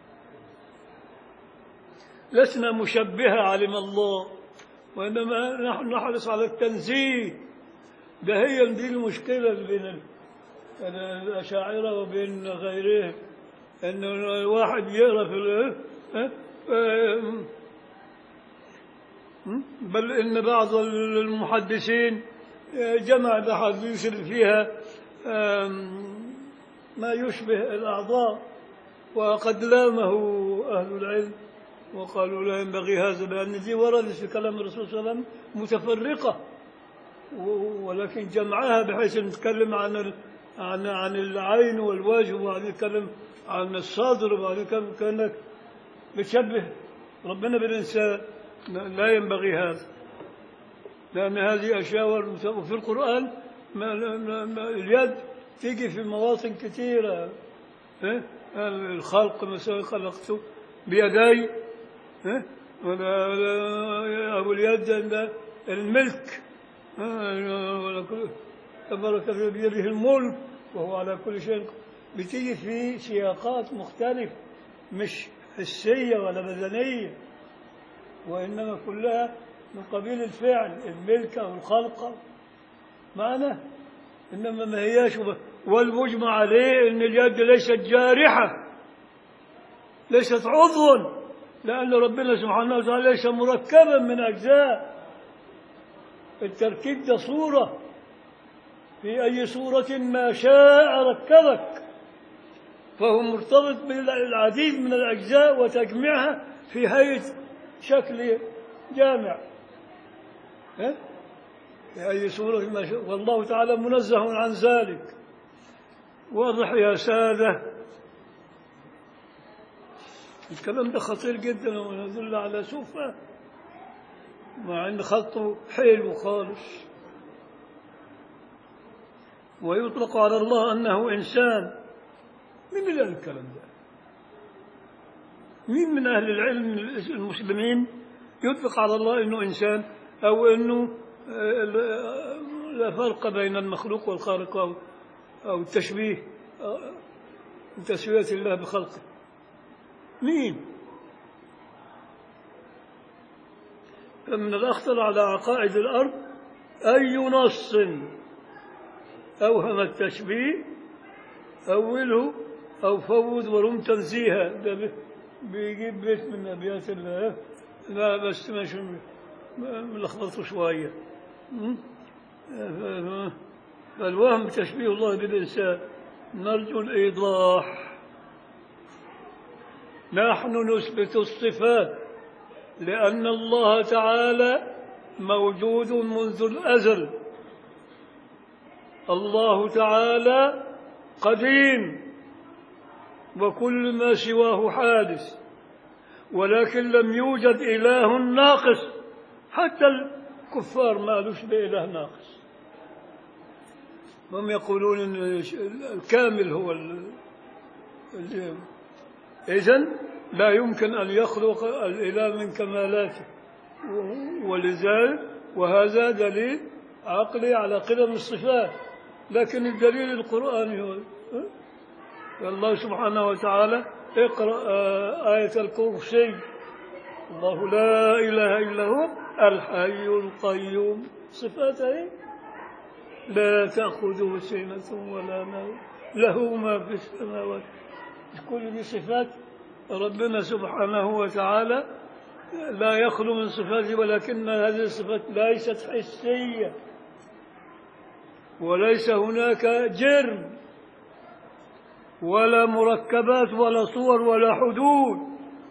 لسنا مشبهة علم الله وإنما نحن نحرص على التنزيه ده هي دي المشكلة اللي بين ال- الأشاعرة وبين غيرهم إنه الواحد يقرأ في ال- ها؟ آم، بل إن بعض المحدثين جمع الأحاديث اللي فيها آم، ما يشبه الأعضاء وقد لامه أهل العلم وقالوا لا ينبغي هذا لأن دي وردت في كلام الرسول صلى الله عليه وسلم متفرقة و- ولكن جمعها بحيث نتكلم عن ال... عن عن العين والوجه وبعدين نتكلم عن الصدر وبعدين نتكلم كأنك بتشبه ربنا بالإنسان لا ينبغي هذا لأن هذه أشياء والمت- وفي القرآن ما ما ما اليد تيجي في مواطن كثيرة ها؟ الخلق مثلا خلقته بيدي ها؟ ولا ولا- أبو اليد عند الملك ها؟ ولا كل- تبارك الذي بيده الملك وهو على كل شيء بتيجي في سياقات مختلفة مش حسية ولا بدنية وإنما كلها من قبيل الفعل الملك أو الخلق معنا إنما ما هياش وب- والمجمع عليه أن اليد ليست جارحة ليست عضوا لأن ربنا سبحانه وتعالى ليس مركبا من أجزاء التركيب ده صورة في أي صورة ما شاء ركبك فهو مرتبط بالعديد من الأجزاء وتجميعها في هيئة شكل جامع ها؟ في أي صورة ما شاء والله تعالى منزه عن ذلك واضح يا سادة الكلام ده خطير جدا ويدل على سوء فهم مع ان خطه حلو خالص ويطلق على الله انه انسان مين اللي قال الكلام ده؟ مين من اهل العلم المسلمين يطلق على الله انه انسان او انه آه، لا فرق بين المخلوق والخالق او او التشبيه آه، تسويه الله بخلقه مين؟ فمن الأخطر على عقائد الأرض أي نص أوهم التشبيه أوله أو فوض ورم تنزيها ده بي- بيجيب بيت من أبيات الله لا بس مش ملخبطه شوية م? ف- فالوهم تشبيه الله بالإنسان نرجو الإيضاح نحن نثبت الصفات لأن الله تعالى موجود منذ الأزل الله تعالى قديم وكل ما سواه حادث ولكن لم يوجد إله ناقص حتى الكفار ما لوش بإله ناقص هم يقولون ان الكامل هو ال... ال... إذن لا يمكن أن يخلق الإله من كمالاته ولذلك وهذا دليل عقلي على قدم الصفات لكن الدليل القرآني هو الله سبحانه وتعالى اقرأ آه، آية الكرسي الله لا إله إلا هو الحي القيوم صفاته لا تأخذه سنة ولا نوم له ما في السماوات كل دي صفات ربنا سبحانه وتعالى لا يخلو من صفاته ولكن هذه الصفات ليست حسية وليس هناك جرم ولا مركبات ولا صور ولا حدود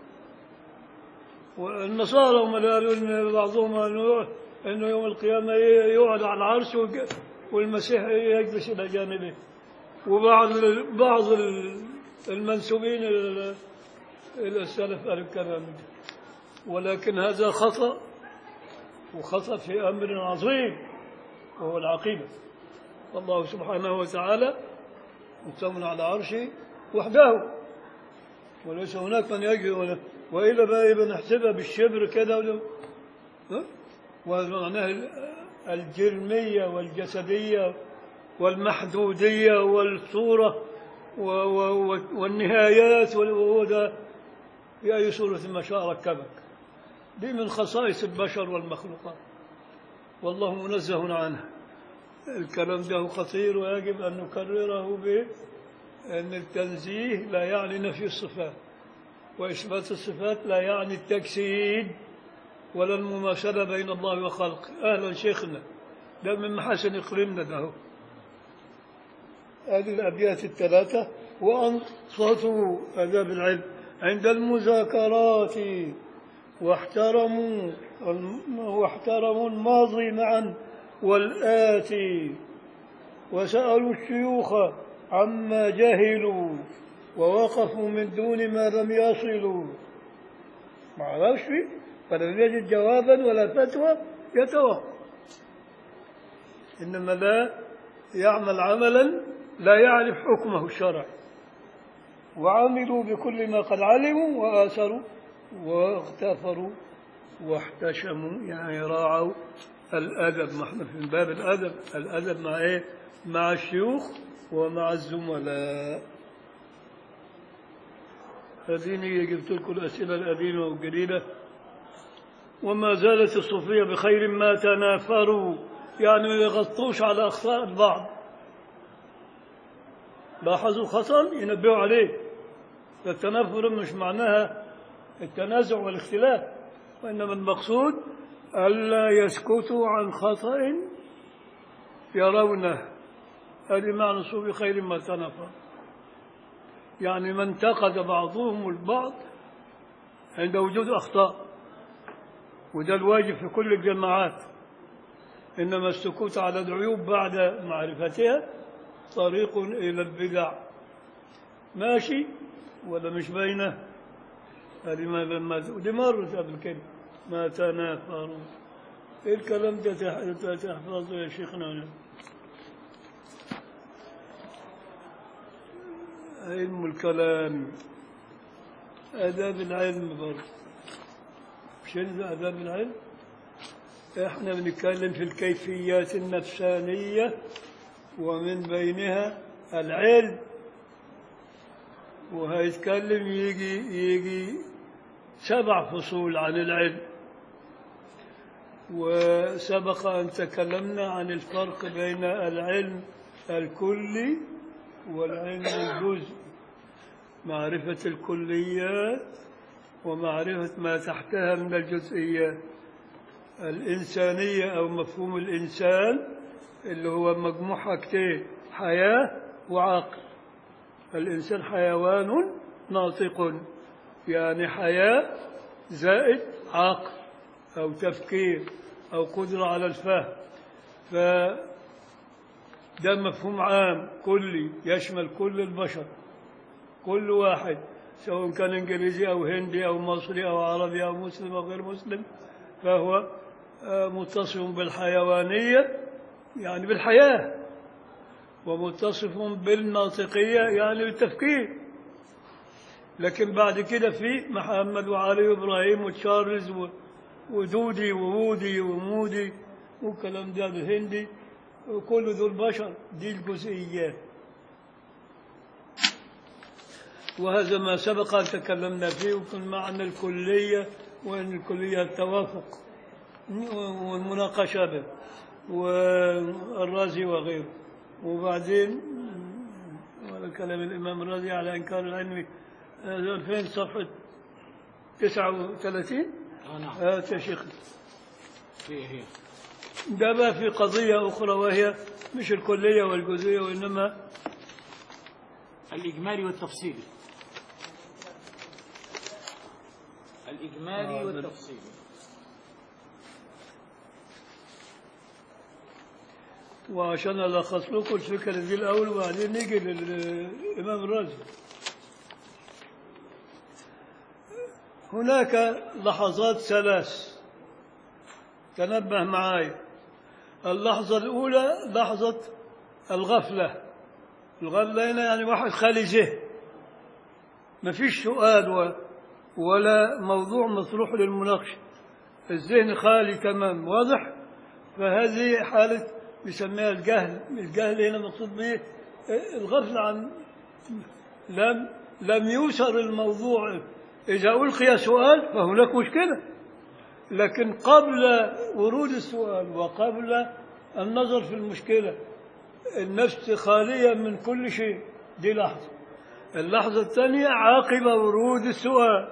والنصارى هم اللي قالوا ان بعضهم انه انه يوم القيامه يقعد على العرش وج- والمسيح يجلس الى جانبه وبعض ال- بعض ال- المنسوبين الى الى السلف قالوا الكلام ده ولكن هذا خطا وخطا في امر عظيم وهو العقيده الله سبحانه وتعالى مستوى على عرشه وحده وليس هناك من يجري ولا وإلا بقى يبقى نحسبها بالشبر كده ولا ها؟ ومعناها ال- الجرمية والجسدية والمحدودية والصورة و- و- و- والنهايات وال- وهو ده في أي صورة ما شاء ركبك دي من خصائص البشر والمخلوقات والله منزه عنها الكلام ده خطير ويجب أن نكرره بأن التنزيه لا يعني نفي الصفات وإثبات الصفات لا يعني التجسيد ولا المماثلة بين الله وخلقه أهلا شيخنا ده من محاسن إقليمنا ده هو. هذه الأبيات الثلاثة وأنصتوا آداب العلم عند المذاكرات واحترموا واحترموا الماضي معا والآتي وسألوا الشيوخ عما جهلوا ووقفوا من دون ما لم يصلوا ما عرفش فلم يجد جوابا ولا فتوى يتوقف إنما لا يعمل عملا لا يعرف حكمه الشرعي وعملوا بكل ما قد علموا وآثروا واغتفروا واحتشموا يعني راعوا الأدب ما احنا في باب الأدب الأدب مع إيه؟ مع الشيوخ ومع الزملاء هذه جبت لكم الأسئلة القديمة والجديدة وما زالت الصوفية بخير ما تنافروا يعني ما يغطوش على أخطاء البعض لاحظوا خطأ ينبهوا عليه التنافر مش معناها التنازع والاختلاف وإنما المقصود ألا يسكتوا عن خطأ يرونه هذه معنى صوفي خير ما تنافر يعني ما انتقد بعضهم البعض عند وجود أخطاء وده الواجب في كل الجماعات إنما السكوت على العيوب بعد معرفتها طريق إلى البدع ماشي ولا مش باينة هذه ما ما ودي مرت قبل كده ما تنافروا إيه الكلام ده تح- تحفظه يا شيخنا علم الكلام آداب العلم برضه مش هذا آداب العلم احنا بنتكلم في الكيفيات النفسانية ومن بينها العلم وهيتكلم يجي يجي سبع فصول عن العلم وسبق أن تكلمنا عن الفرق بين العلم الكلي والعلم الجزئي معرفة الكليات ومعرفة ما تحتها من الجزئيات الإنسانية أو مفهوم الإنسان اللي هو مجموع حاجتين حياة وعقل الإنسان حيوان ناطق يعني حياة زائد عقل أو تفكير أو قدرة على الفهم فده مفهوم عام كلي يشمل كل البشر كل واحد سواء كان انجليزي او هندي او مصري او عربي او مسلم او غير مسلم فهو آه، متصف بالحيوانيه يعني بالحياه ومتصف بالناطقيه يعني بالتفكير لكن بعد كده في محمد وعلي وابراهيم وتشارلز و- ودودي وودي ومودي والكلام ده الهندي وكل دول بشر دي الجزئيات وهذا ما سبق أن تكلمنا فيه وكان معنى الكلية وأن الكلية التوافق والمناقشة به والرازي وغيره وبعدين ولا كلام الإمام الرازي على إنكار العلم آه، فين صفحة 39 آه نعم هات يا شيخ هي هي ده بقى في قضية أخرى وهي مش الكلية والجزئية وإنما الإجمالي والتفصيلي الإجمالي آه، والتفصيلي وعشان ألخص لكم الفكرة دي الأول وبعدين نيجي للإمام الرازي هناك لحظات ثلاث تنبه معاي اللحظة الأولى لحظة الغفلة الغفلة هنا يعني واحد خالي ذهن ما فيش سؤال و- ولا موضوع مطروح للمناقشة الذهن خالي تمام واضح فهذه حالة بيسميها الجهل الجهل هنا مقصود به الغفلة عن لم لم يوصل الموضوع إذا ألقي سؤال فهناك مشكلة لكن قبل ورود السؤال وقبل النظر في المشكلة النفس خالية من كل شيء دي لحظة اللحظة الثانية عقب ورود السؤال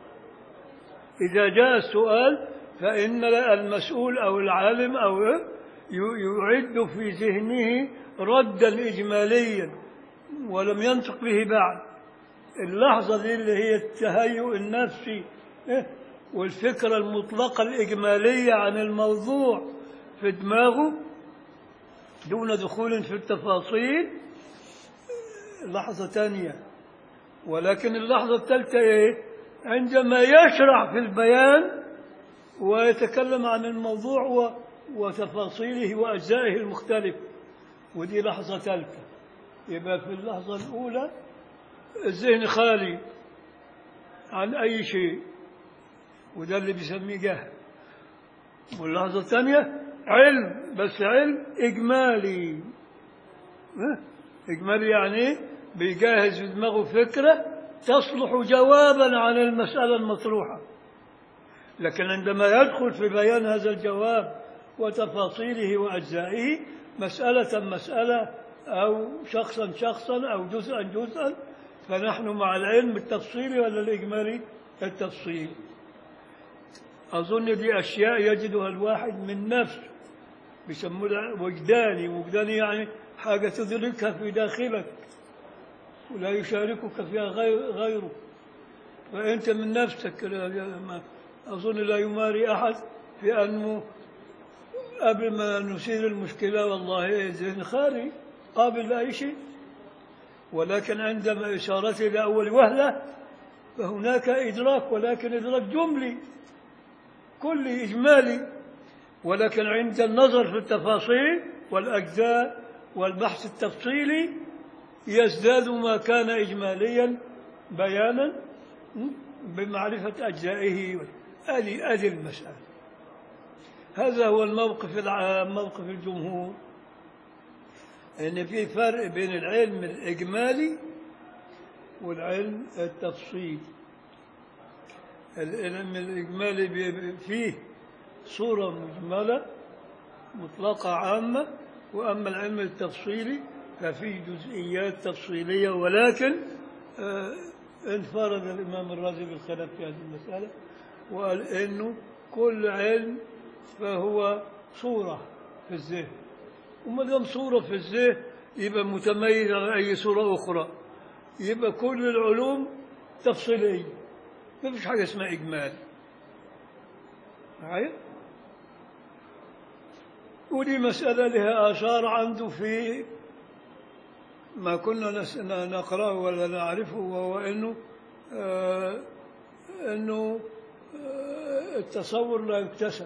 إذا جاء السؤال فإن المسؤول أو العالم أو ي- يعد في ذهنه ردا إجماليا ولم ينطق به بعد اللحظة دي اللي هي التهيؤ النفسي إيه؟ والفكرة المطلقة الإجمالية عن الموضوع في دماغه دون دخول في التفاصيل لحظة ثانية ولكن اللحظة الثالثة إيه؟ عندما يشرع في البيان ويتكلم عن الموضوع و- وتفاصيله وأجزائه المختلفة ودي لحظة ثالثة يبقى في اللحظة الأولى الذهن خالي عن أي شيء وده اللي بيسميه جهل واللحظة الثانية علم بس علم إجمالي ها؟ إجمالي يعني إيه؟ بيجهز في دماغه فكرة تصلح جوابا عن المسألة المطروحة لكن عندما يدخل في بيان هذا الجواب وتفاصيله وأجزائه مسألة مسألة أو شخصا شخصا أو جزءا جزءا فنحن مع العلم التفصيلي ولا الإجمالي التفصيلي أظن دي أشياء يجدها الواحد من نفسه بيسموها وجداني وجداني يعني حاجة تدركها في داخلك ولا يشاركك فيها غير غيرك فأنت من نفسك لا- ما- أظن لا يماري أحد في أنه قبل ما نثير المشكلة والله الذهن خالي قابل لأي شيء ولكن عندما إشارته لأول وهلة فهناك إدراك ولكن إدراك جملي كلي إجمالي ولكن عند النظر في التفاصيل والأجزاء والبحث التفصيلي يزداد ما كان إجماليا بيانا بمعرفة أجزائه هذه هذه المسألة هذا هو الموقف العام موقف الجمهور أن في فرق بين العلم الإجمالي والعلم التفصيلي العلم الإجمالي بي- فيه صورة مجملة مطلقة عامة وأما العلم التفصيلي ففيه جزئيات تفصيلية ولكن آه، انفرد الإمام الرازي بالخلاف في هذه المسألة وقال إنه كل علم فهو صورة في الذهن وما دام صورة في الذهن يبقى متميز عن أي صورة أخرى يبقى كل العلوم تفصيلية ما فيش حاجة اسمها إجمال معايا ودي مسألة لها آثار عنده في ما كنا نس- ن- نقرأه ولا نعرفه وهو أنه آه أنه آه التصور لا يكتسب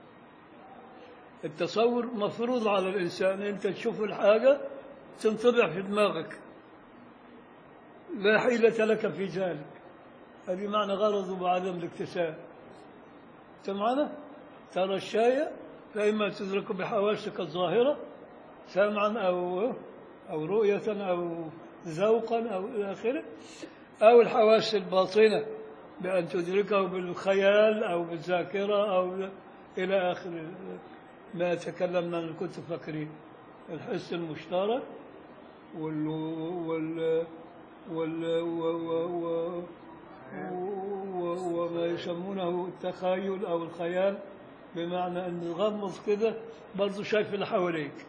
التصور مفروض على الإنسان أنت تشوف الحاجة تنطبع في دماغك لا حيلة لك في ذلك هذه معنى غرضه بعدم الاكتساب أنت معنا؟ ترى الشاي فإما تدرك بحواسك الظاهرة سمعا أو أو رؤية أو ذوقا أو إلى آخره أو الحواس الباطنة بأن تدركه بالخيال أو بالذاكرة أو إلى آخر ما تكلمنا عن كنت فاكرين الحس المشترك وال وال وال و و و و- وما يسمونه التخيل أو الخيال بمعنى أن تغمض كده برضه شايف اللي حواليك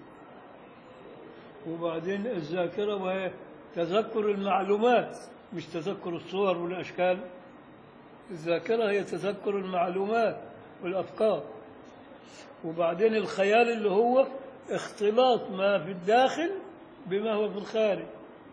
وبعدين الذاكرة وهي تذكر المعلومات مش تذكر الصور والأشكال الذاكرة هي تذكر المعلومات والأفكار وبعدين الخيال اللي هو اختلاط ما في الداخل بما هو في الخارج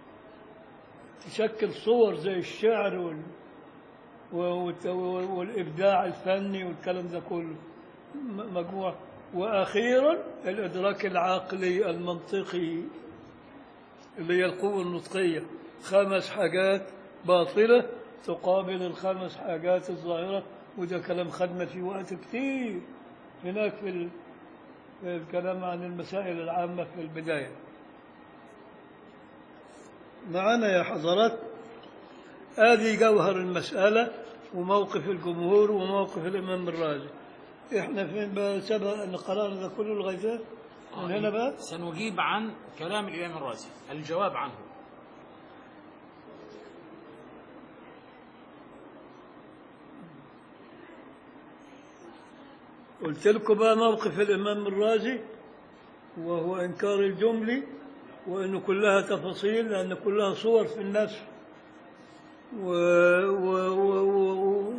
تشكل صور زي الشعر وال... والت- والإبداع الفني والكلام ده كله م- مجموعة وأخيرا الإدراك العقلي المنطقي اللي هي القوة النطقية خمس حاجات باطلة تقابل الخمس حاجات الظاهرة وده كلام خدنا في وقت كتير هناك في, ال... في الكلام عن المسائل العامة في البداية معنا يا حضرات آدي جوهر المسألة وموقف الجمهور وموقف الإمام الرازي إحنا فين بقى سبق أن قرأنا ده كله لغاية ده؟ من هنا بقى سنجيب عن كلام الإمام الرازي الجواب عنه قلت لكم بقى موقف الإمام الرازي وهو إنكار الجملي وإنه كلها تفاصيل لأن كلها صور في النفس و... و... و... و...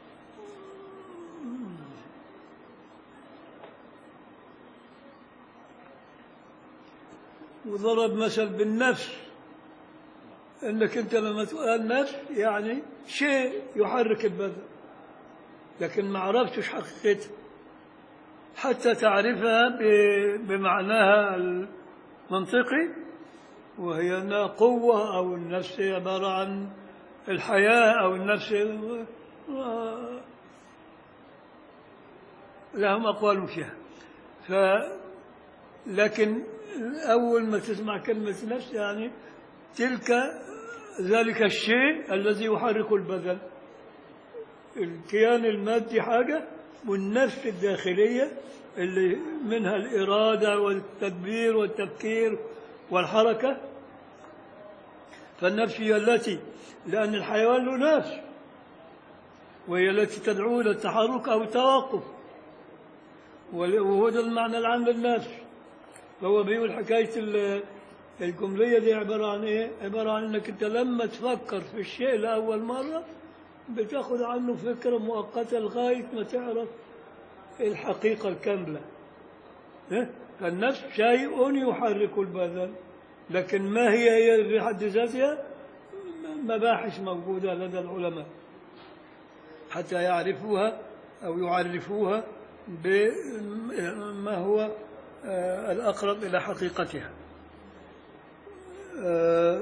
وضرب مثل بالنفس انك انت لما تقول نفس يعني شيء يحرك البدن لكن ما عرفتش حقيقتها حتى تعرفها ب- بمعناها المنطقي وهي أنها قوة أو النفس هي عبارة عن الحياة أو النفس آه، لهم أقوال فيها ف لكن أول ما تسمع كلمة نفس يعني تلك ذلك الشيء الذي يحرك البدن الكيان المادي حاجة والنفس الداخلية اللي منها الإرادة والتدبير والتفكير والحركة فالنفس هي التي لأن الحيوان له نفس وهي التي تدعو إلى التحرك أو التوقف وهو ده المعنى العام للنفس فهو بيقول حكاية ال- الجملية دي عبارة عن إيه؟ عبارة عن إنك أنت لما تفكر في الشيء لأول مرة بتاخد عنه فكرة مؤقتة لغاية ما تعرف الحقيقة الكاملة إيه؟ فالنفس شيء يحرك البدن لكن ما هي هي في حد ذاتها مباحث موجودة لدى العلماء حتى يعرفوها أو يعرفوها بما هو آه، الأقرب إلى حقيقتها آه،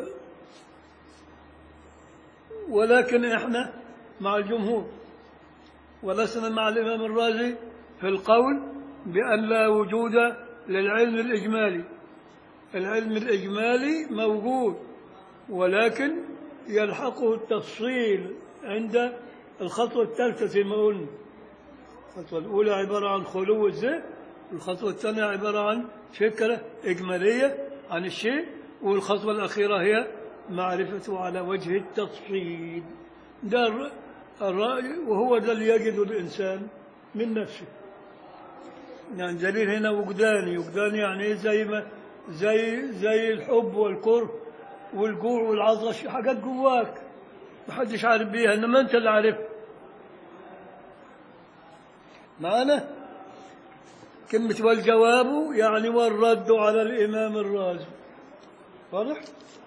ولكن إحنا مع الجمهور ولسنا مع الإمام الرازي في القول بأن لا وجود للعلم الإجمالي العلم الإجمالي موجود ولكن يلحقه التفصيل عند الخطوة الثالثة زي ما قلنا الخطوة الأولى عبارة عن خلو الذهن والخطوة الثانية عبارة عن فكرة إجمالية عن الشيء والخطوة الأخيرة هي معرفته على وجه التفصيل ده الر- الرأي وهو ده اللي يجد الإنسان من نفسه يعني دليل هنا وجداني وجداني يعني إيه زي ما زي زي الحب والكره والجوع والعطش حاجات جواك محدش عارف بيها إنما أنت اللي عارفها معنا كلمة والجواب يعني والرد على الإمام الرازي واضح؟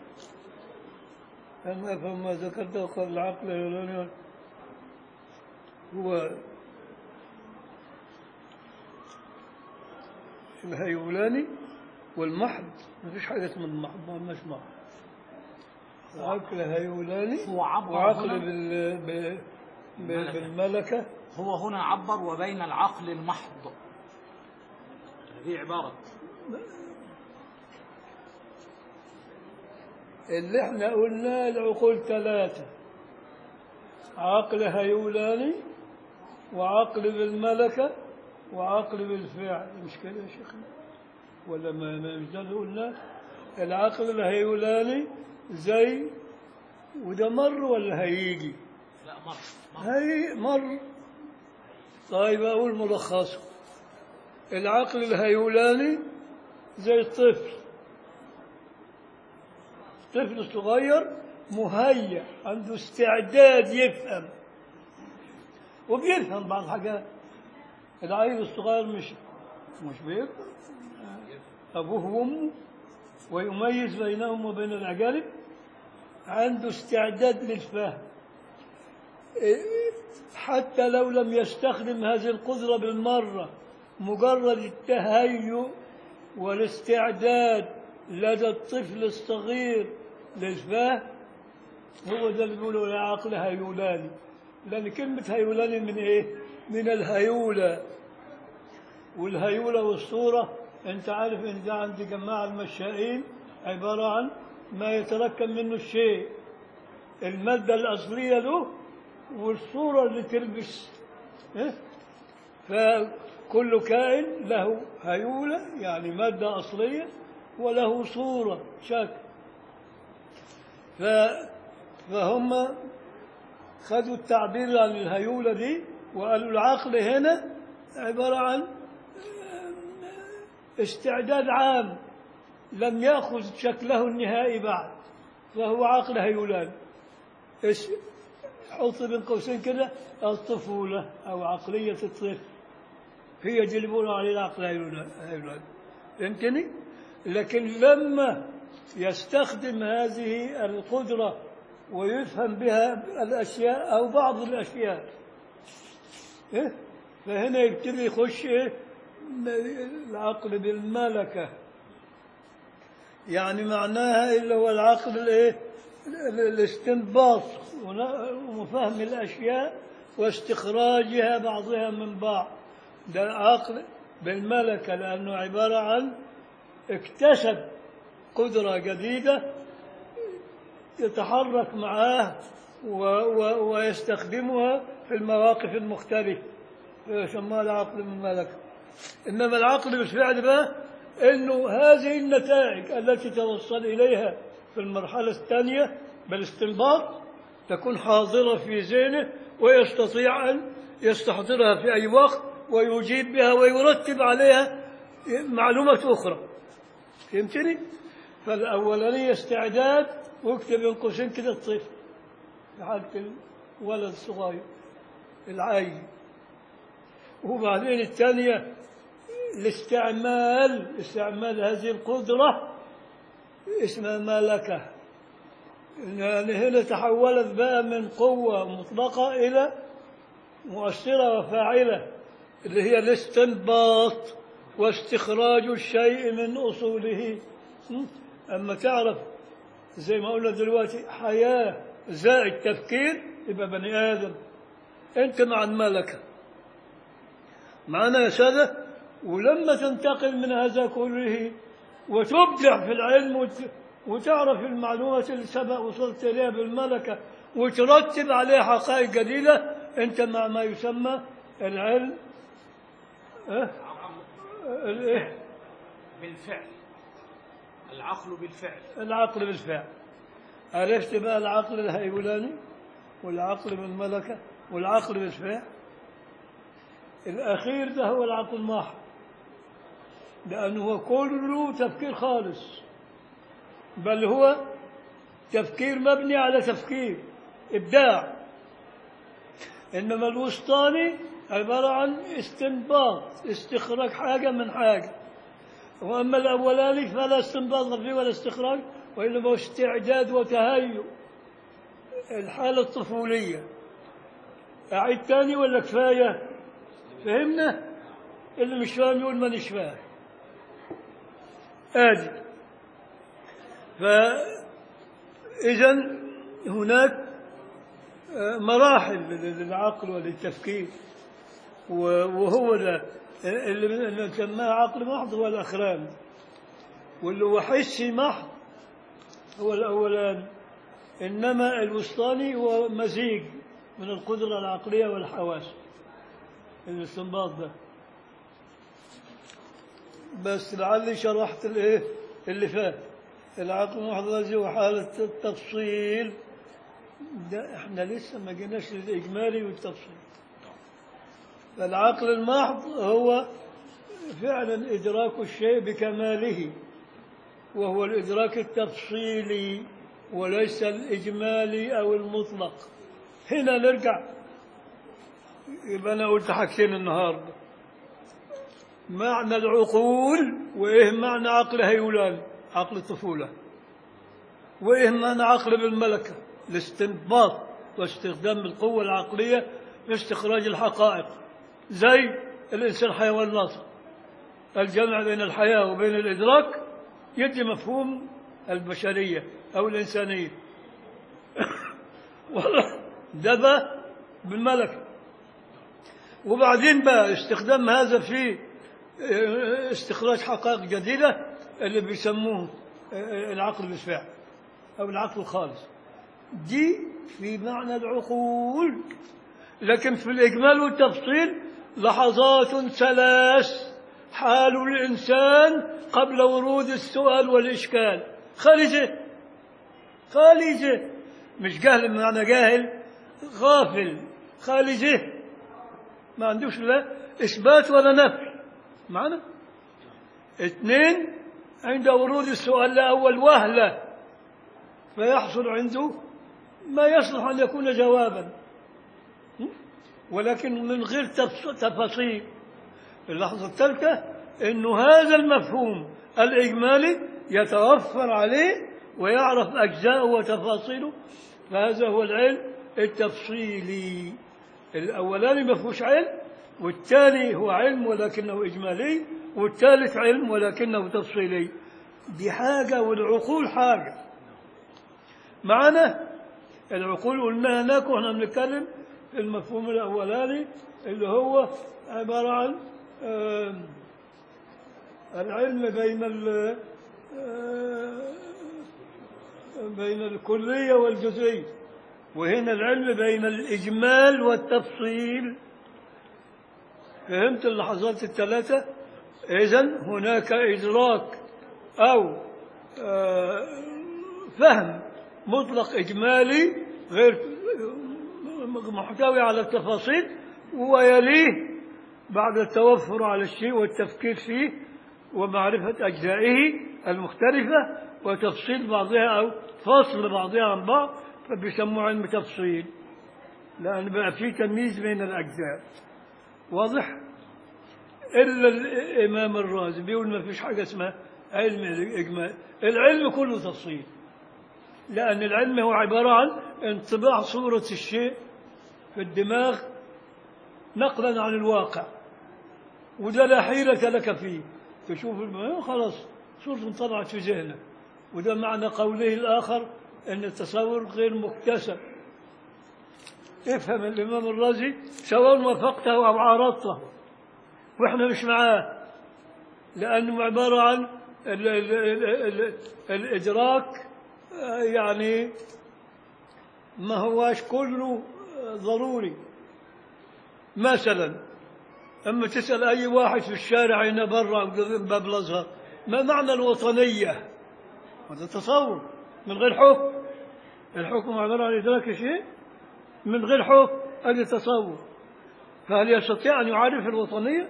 أما أفهم ما ذكرته قال العقل اليوناني هو الهيولاني والمحض ما فيش حاجة اسمها المحض ما لناش محض عقل هيولاني هو عبر وعقل هنا بال... ب... ب... الملكة. بالملكة هو هنا عبر وبين العقل المحض هذه عبارة اللي احنا قلنا العقول ثلاثة عقل هيولاني وعقل بالملكة وعقل بالفعل مش كده يا شيخنا ولا ما ما- مش ده اللي قلناه العقل الهيولاني زي وده مر ولا هيجي لا مر مر هي مر طيب أقول ملخصه العقل الهيولاني زي الطفل طفل صغير مهيأ عنده استعداد يفهم وبيفهم بعض الحاجات العيل الصغير مش مش بيفهم أبوه وأمه ويميز بينهم وبين الأجانب عنده استعداد للفهم حتى لو لم يستخدم هذه القدرة بالمرة مجرد التهيؤ والاستعداد لدى الطفل الصغير للفهم هو ده اللي بيقولوا يا عقل هيولاني لأن كلمة هيولاني من إيه؟ من الهيولة والهيولة والصورة أنت عارف إن ده عند جماعة المشائين عبارة عن ما يتركب منه الشيء المادة الأصلية له والصورة اللي تلبس إيه؟ فكل كائن له هيولة يعني مادة أصلية وله صورة شكل ف... فهم خدوا التعبير عن الهيولة دي وقالوا العقل هنا عبارة عن استعداد عام لم يأخذ شكله النهائي بعد فهو عقل هيولان إيش حط بين قوسين كده الطفولة أو عقلية الطفل هي دي اللي بيقولوا عليه العقل هيولان هيولان. فهمتني؟ لكن لما يستخدم هذه القدرة ويفهم بها الأشياء أو بعض الأشياء إيه؟ فهنا يبتدي يخش إيه؟ العقل بالملكة يعني معناها اللي هو العقل الايه ال- الاستنباط ون- وفهم الاشياء واستخراجها بعضها من بعض ده عقل بالملكه لانه عباره عن اكتسب قدره جديده يتحرك معاه و و ويستخدمها في المواقف المختلفه يسمى العقل بالملكه انما العقل بالفعل بقى انه هذه النتائج التي توصل اليها في المرحله الثانيه بالاستنباط تكون حاضره في ذهنه ويستطيع ان يستحضرها في اي وقت ويجيب بها ويرتب عليها معلومات اخرى فهمتني؟ فالاولانيه استعداد واكتب بين قوسين كده الطفل في حاله الولد الصغير العيل وبعدين الثانيه الاستعمال استعمال هذه القدرة اسمها ملكة يعني هنا تحولت بقى من قوة مطلقة إلى مؤثرة وفاعلة اللي هي الاستنباط واستخراج الشيء من أصوله م? أما تعرف زي ما قلنا دلوقتي حياة زائد تفكير يبقى بني آدم أنت مع الملكة معنا يا سادة ولما تنتقل من هذا كله وتبدع في العلم وت- وتعرف المعلومات اللي سبق وصلت إليها بالملكة وترتب عليها حقائق جديدة أنت مع ما يسمى العلم أه؟ الإيه؟ بالفعل العقل بالفعل العقل بالفعل عرفت بقى العقل الهيولاني والعقل بالملكة والعقل بالفعل الأخير ده هو العقل المحض لأنه هو كله تفكير خالص بل هو تفكير مبني على تفكير إبداع إنما الوسطاني عبارة عن استنباط استخراج حاجة من حاجة وأما الأولاني فلا استنباط فيه ولا استخراج وإنما هو استعداد وتهيؤ الحالة الطفولية أعيد تاني ولا كفاية فهمنا اللي مش فاهم يقول مانيش فاهم آدي فإذا هناك آه، مراحل للعقل وللتفكير و- وهو ده اللي اللي نسماه عقل محض هو الأخران واللي هو حسي محض هو الأولاني إنما الوسطاني هو مزيج من القدرة العقلية والحواس الاستنباط ده بس لعلي شرحت الايه اللي فات العقل المحض الذي هو حالة التفصيل ده احنا لسه ما جيناش للإجمالي والتفصيل فالعقل المحض هو فعلا إدراك الشيء بكماله وهو الإدراك التفصيلي وليس الإجمالي أو المطلق هنا نرجع يبقى أنا قلت حاجتين النهاردة معنى العقول وإيه معنى عقل هيولان عقل الطفولة وإيه معنى عقل بالملكة الاستنباط واستخدام القوة العقلية لاستخراج الحقائق زي الإنسان حيوان ناطق الجمع بين الحياة وبين الإدراك يدي مفهوم البشرية أو الإنسانية والله ده بقى بالملكة وبعدين بقى استخدام هذا في اه، استخراج حقائق جديدة اللي بيسموه اه، العقل بالفعل أو العقل الخالص دي في معنى العقول لكن في الإجمال والتفصيل لحظات ثلاث حال الإنسان قبل ورود السؤال والإشكال خالجة خالجة مش جهل بمعنى جاهل غافل خالجة ما عندوش لا إثبات ولا نفي معنا اثنين عند ورود السؤال لأول وهلة فيحصل عنده ما يصلح أن يكون جوابا ولكن من غير تفص- تفاصيل اللحظة الثالثة أنه هذا المفهوم الإجمالي يتوفر عليه ويعرف أجزاءه وتفاصيله فهذا هو العلم التفصيلي الأولاني ما فيهوش علم والثاني هو علم ولكنه إجمالي والثالث علم ولكنه تفصيلي دي حاجة والعقول حاجة معنا العقول قلنا هناك واحنا بنتكلم في المفهوم الأولاني اللي هو عبارة عن آم، العلم بين ال آه، بين الكلية والجزئية وهنا العلم بين الإجمال والتفصيل فهمت اللحظات الثلاثة إذن هناك إدراك أو آه، فهم مطلق إجمالي غير محتوي على التفاصيل ويليه بعد التوفر على الشيء والتفكير فيه ومعرفة أجزائه المختلفة وتفصيل بعضها أو فصل بعضها عن بعض فبيسموه علم تفصيل لأن بقى في تمييز بين الأجزاء واضح؟ إلا الإمام الرازي بيقول ما فيش حاجة اسمها علم الإجمال العلم كله تفصيل لأن العلم هو عبارة عن انطباع صورة الشيء في الدماغ نقلا عن الواقع وده لا حيلة لك فيه تشوف الم- خلاص صورة انطبعت في ذهنك وده معنى قوله الآخر أن التصور غير مكتسب افهم الإمام الرازي سواء وافقته أو عارضته وإحنا مش معاه لأنه عبارة عن ال ال ال ال الإدراك آه، يعني ما هواش كله آه، ضروري مثلا أما تسأل أي واحد في الشارع هنا برا أو قدام باب الأزهر ما معنى الوطنية هذا تصور من غير حكم الحكم عبارة عن إدراك شيء من غير حكم هذا تصور فهل يستطيع أن يعرف الوطنية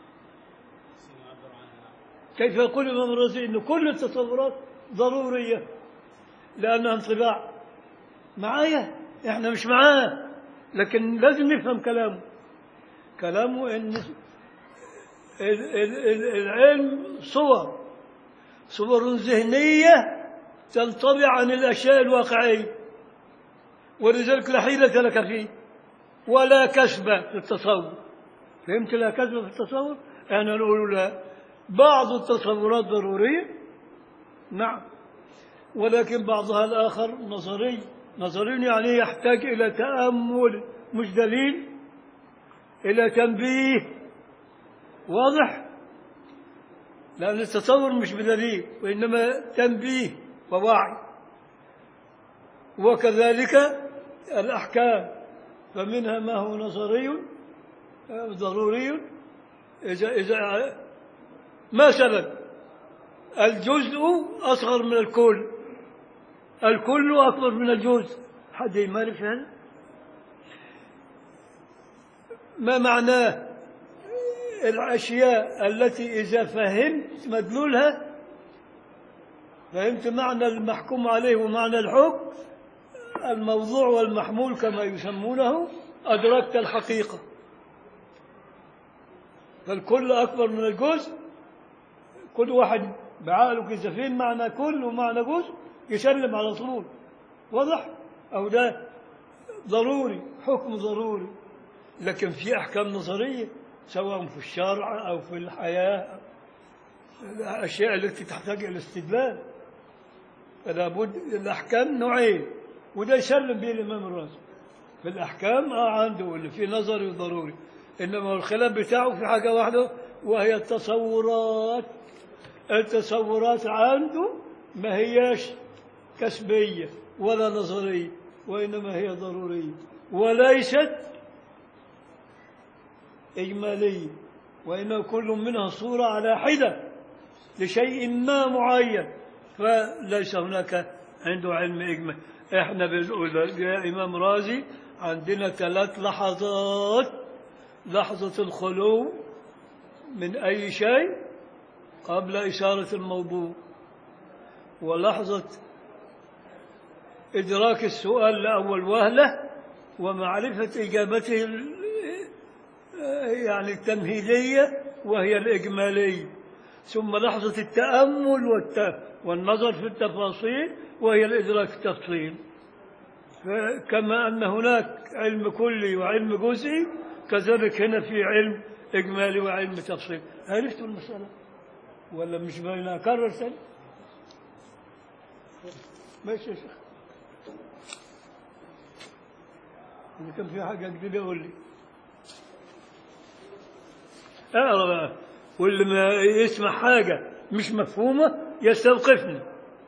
كيف يقول الإمام الرازي أن كل التصورات ضرورية لأنها انطباع معايا احنا مش معاه لكن لازم نفهم كلامه كلامه ان ال- ال- ال- العلم صور صور ذهنية تنطبع عن الأشياء الواقعية ولذلك لا حيلة لك فيه ولا كسب في التصور فهمت لا كسب في التصور؟ أنا نقول لا بعض التصورات ضرورية نعم ولكن بعضها الآخر نظري نظري يعني يحتاج إلى تأمل مش دليل إلى تنبيه واضح لأن التصور مش بدليل وإنما تنبيه ووعي وكذلك الأحكام فمنها ما هو نظري آه، ضروري إذا إذا مثلا الجزء أصغر من الكل الكل أكبر من الجزء حد يعرف هذا ما معناه الأشياء التي إذا فهمت مدلولها فهمت معنى المحكوم عليه ومعنى الحكم الموضوع والمحمول كما يسمونه أدركت الحقيقة فالكل أكبر من الجزء كل واحد بعقله كده فين معنى كل ومعنى جزء يسلم على طول واضح أو ده ضروري حكم ضروري لكن في أحكام نظرية سواء في الشرع أو في الحياة الأشياء التي تحتاج إلى استدلال فلا بد الأحكام نوعين وده يسلم به الإمام الرازي في الأحكام آه عنده اللي في نظري وضروري إنما الخلاف بتاعه في حاجة واحدة وهي التصورات التصورات عنده ما هياش كسبية ولا نظرية وإنما هي ضرورية وليست إجمالية وإنما كل منها صورة على حدة لشيء ما معين فليس هناك عنده علم إجمال إحنا بنقول يا إمام رازي عندنا ثلاث لحظات لحظة الخلو من أي شيء قبل إشارة الموضوع ولحظة إدراك السؤال لأول وهلة ومعرفة إجابته ال- يعني التمهيدية وهي الإجمالية ثم لحظة التأمل والت... والنظر في التفاصيل وهي الإدراك التفصيل فكما أن هناك علم كلي وعلم جزئي كذلك هنا في علم إجمالي وعلم تفصيل عرفتوا المسألة ولا مش باينة أكرر تاني ماشي يا شيخ إذا كان في حاجة جديدة قول لي اقرا بقى واللي ما يسمع حاجة مش مفهومة يستوقفني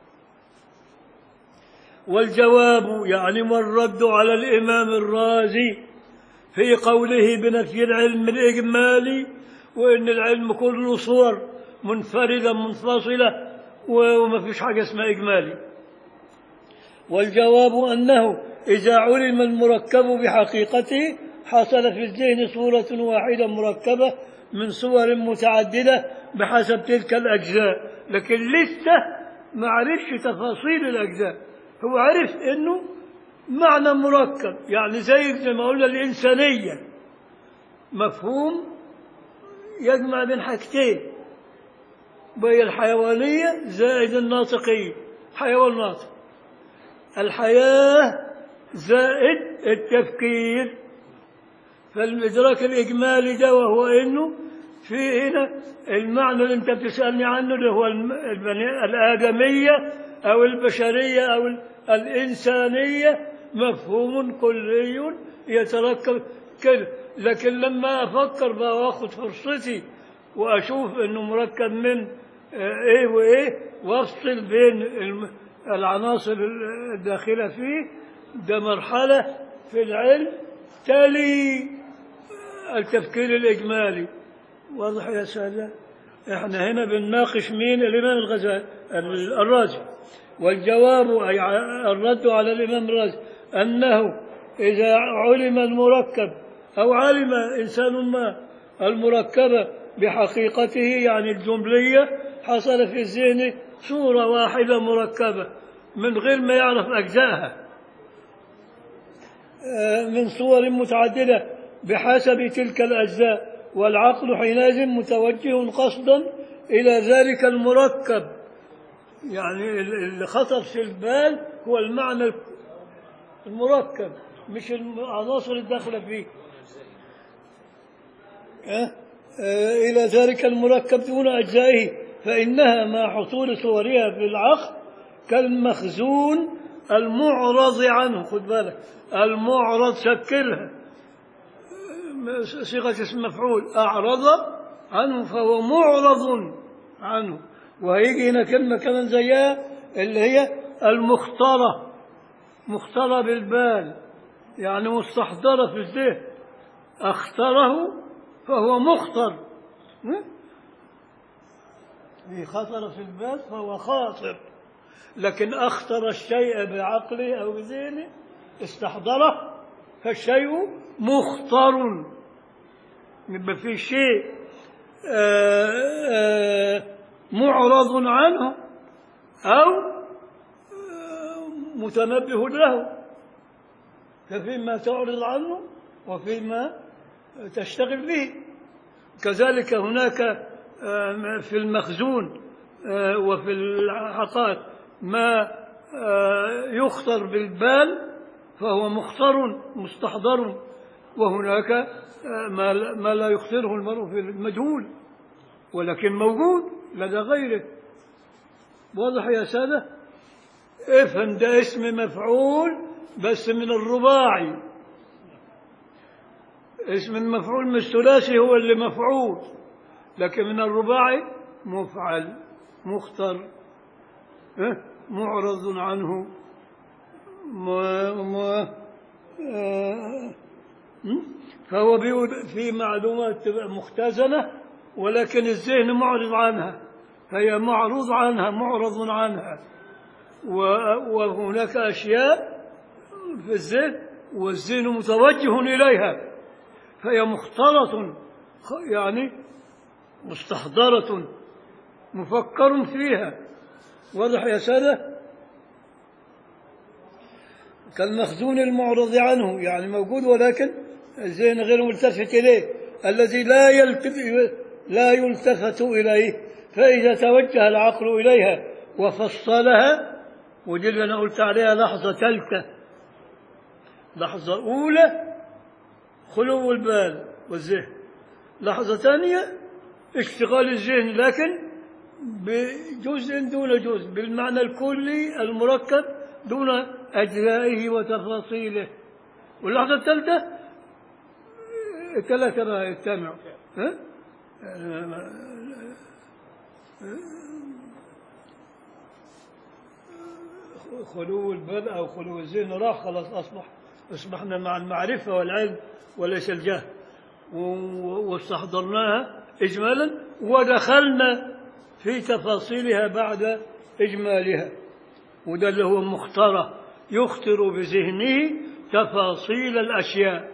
والجواب يعني والرد على الإمام الرازي في قوله بنفي العلم الإجمالي وإن العلم كله صور منفردة منفصلة وما فيش حاجة اسمها إجمالي والجواب أنه إذا علم المركب بحقيقته حصل في الذهن صورة واحدة مركبة من صور متعددة بحسب تلك الأجزاء لكن لسه ما عرفش تفاصيل الأجزاء هو عرف أنه معنى مركب يعني زي زي ما قلنا الإنسانية مفهوم يجمع بين حاجتين وهي الحيوانية زائد الناطقية حيوان ناطق الحياة زائد التفكير فالإدراك الإجمالي ده وهو إنه في هنا المعنى اللي أنت بتسألني عنه اللي هو الم- البني- الآدمية أو البشرية أو ال- الإنسانية مفهوم كلي يتركب كده لكن لما أفكر بقى وآخد فرصتي وأشوف إنه مركب من آه، إيه وإيه وأفصل بين الم- العناصر الداخلة فيه ده مرحلة في العلم تلي التفكير الإجمالي واضح يا سادة احنا هنا بنناقش مين الإمام الغزالي الرازي والجواب أي الرد على الإمام الرازي أنه إذا علم المركب أو علم إنسان ما المركبة بحقيقته يعني الجملية حصل في الذهن صورة واحدة مركبة من غير ما يعرف أجزائها من صور متعددة بحسب تلك الأجزاء والعقل حينئذ متوجه قصدا إلى ذلك المركب يعني اللي خطر في البال هو المعنى المركب مش العناصر الداخلة فيه أه؟ آه، إلى ذلك المركب دون أجزائه فإنها مع حصول صورها في العقل كالمخزون المعرض عنه خد بالك المعرض شكلها صيغة اسم مفعول أعرض عنه فهو معرض عنه وهيجي هنا كلمة كمان زيها اللي هي المختارة مختارة بالبال يعني مستحضرة في الذهن اختاره فهو مخطر م? في خطر في البال فهو خاطر لكن أخطر الشيء بعقله أو بذهنه استحضره فالشيء مخطر يبقى في شيء آه، آه، معرض عنه أو آه، متنبه له ففيما تعرض عنه وفيما تشتغل به كذلك هناك آه، في المخزون آه، وفي الحقائق ما آه، يخطر بالبال فهو مخطر مستحضر وهناك آه، ما لا- ما لا يخطره المرء في المجهول ولكن موجود لدى غيره واضح يا سادة افهم ده اسم مفعول بس من الرباعي اسم المفعول من الثلاثي هو اللي مفعول لكن من الرباعي مفعل مختر اه؟ معرض عنه ما ما آه، م? فهو بيقول في معلومات تبقى مختزنة ولكن الذهن معرض عنها هي معروض عنها معرض عنها و- وهناك أشياء في الذهن والذهن متوجه إليها فهي مختلط خ- يعني مستحضرة مفكر فيها واضح يا سادة كالمخزون المعرض عنه يعني موجود ولكن الذهن غير ملتفت إليه الذي لا يلتفت لا يلتفت إليه فإذا توجه العقل إليها وفصلها ودي اللي أنا قلت عليها لحظة ثالثة لحظة أولى خلو البال والذهن لحظة ثانية اشتغال الذهن لكن بجزء دون جزء بالمعنى الكلي المركب دون أجزائه وتفاصيله واللحظة الثالثة الثلاثة ما يجتمعوا ها؟ خلو البال أو خلو الذهن راح خلاص أصبح أصبحنا مع المعرفة والعلم وليس الجهل و- واستحضرناها إجمالا ودخلنا في تفاصيلها بعد إجمالها وده اللي هو مخترة يخطر بذهنه تفاصيل الأشياء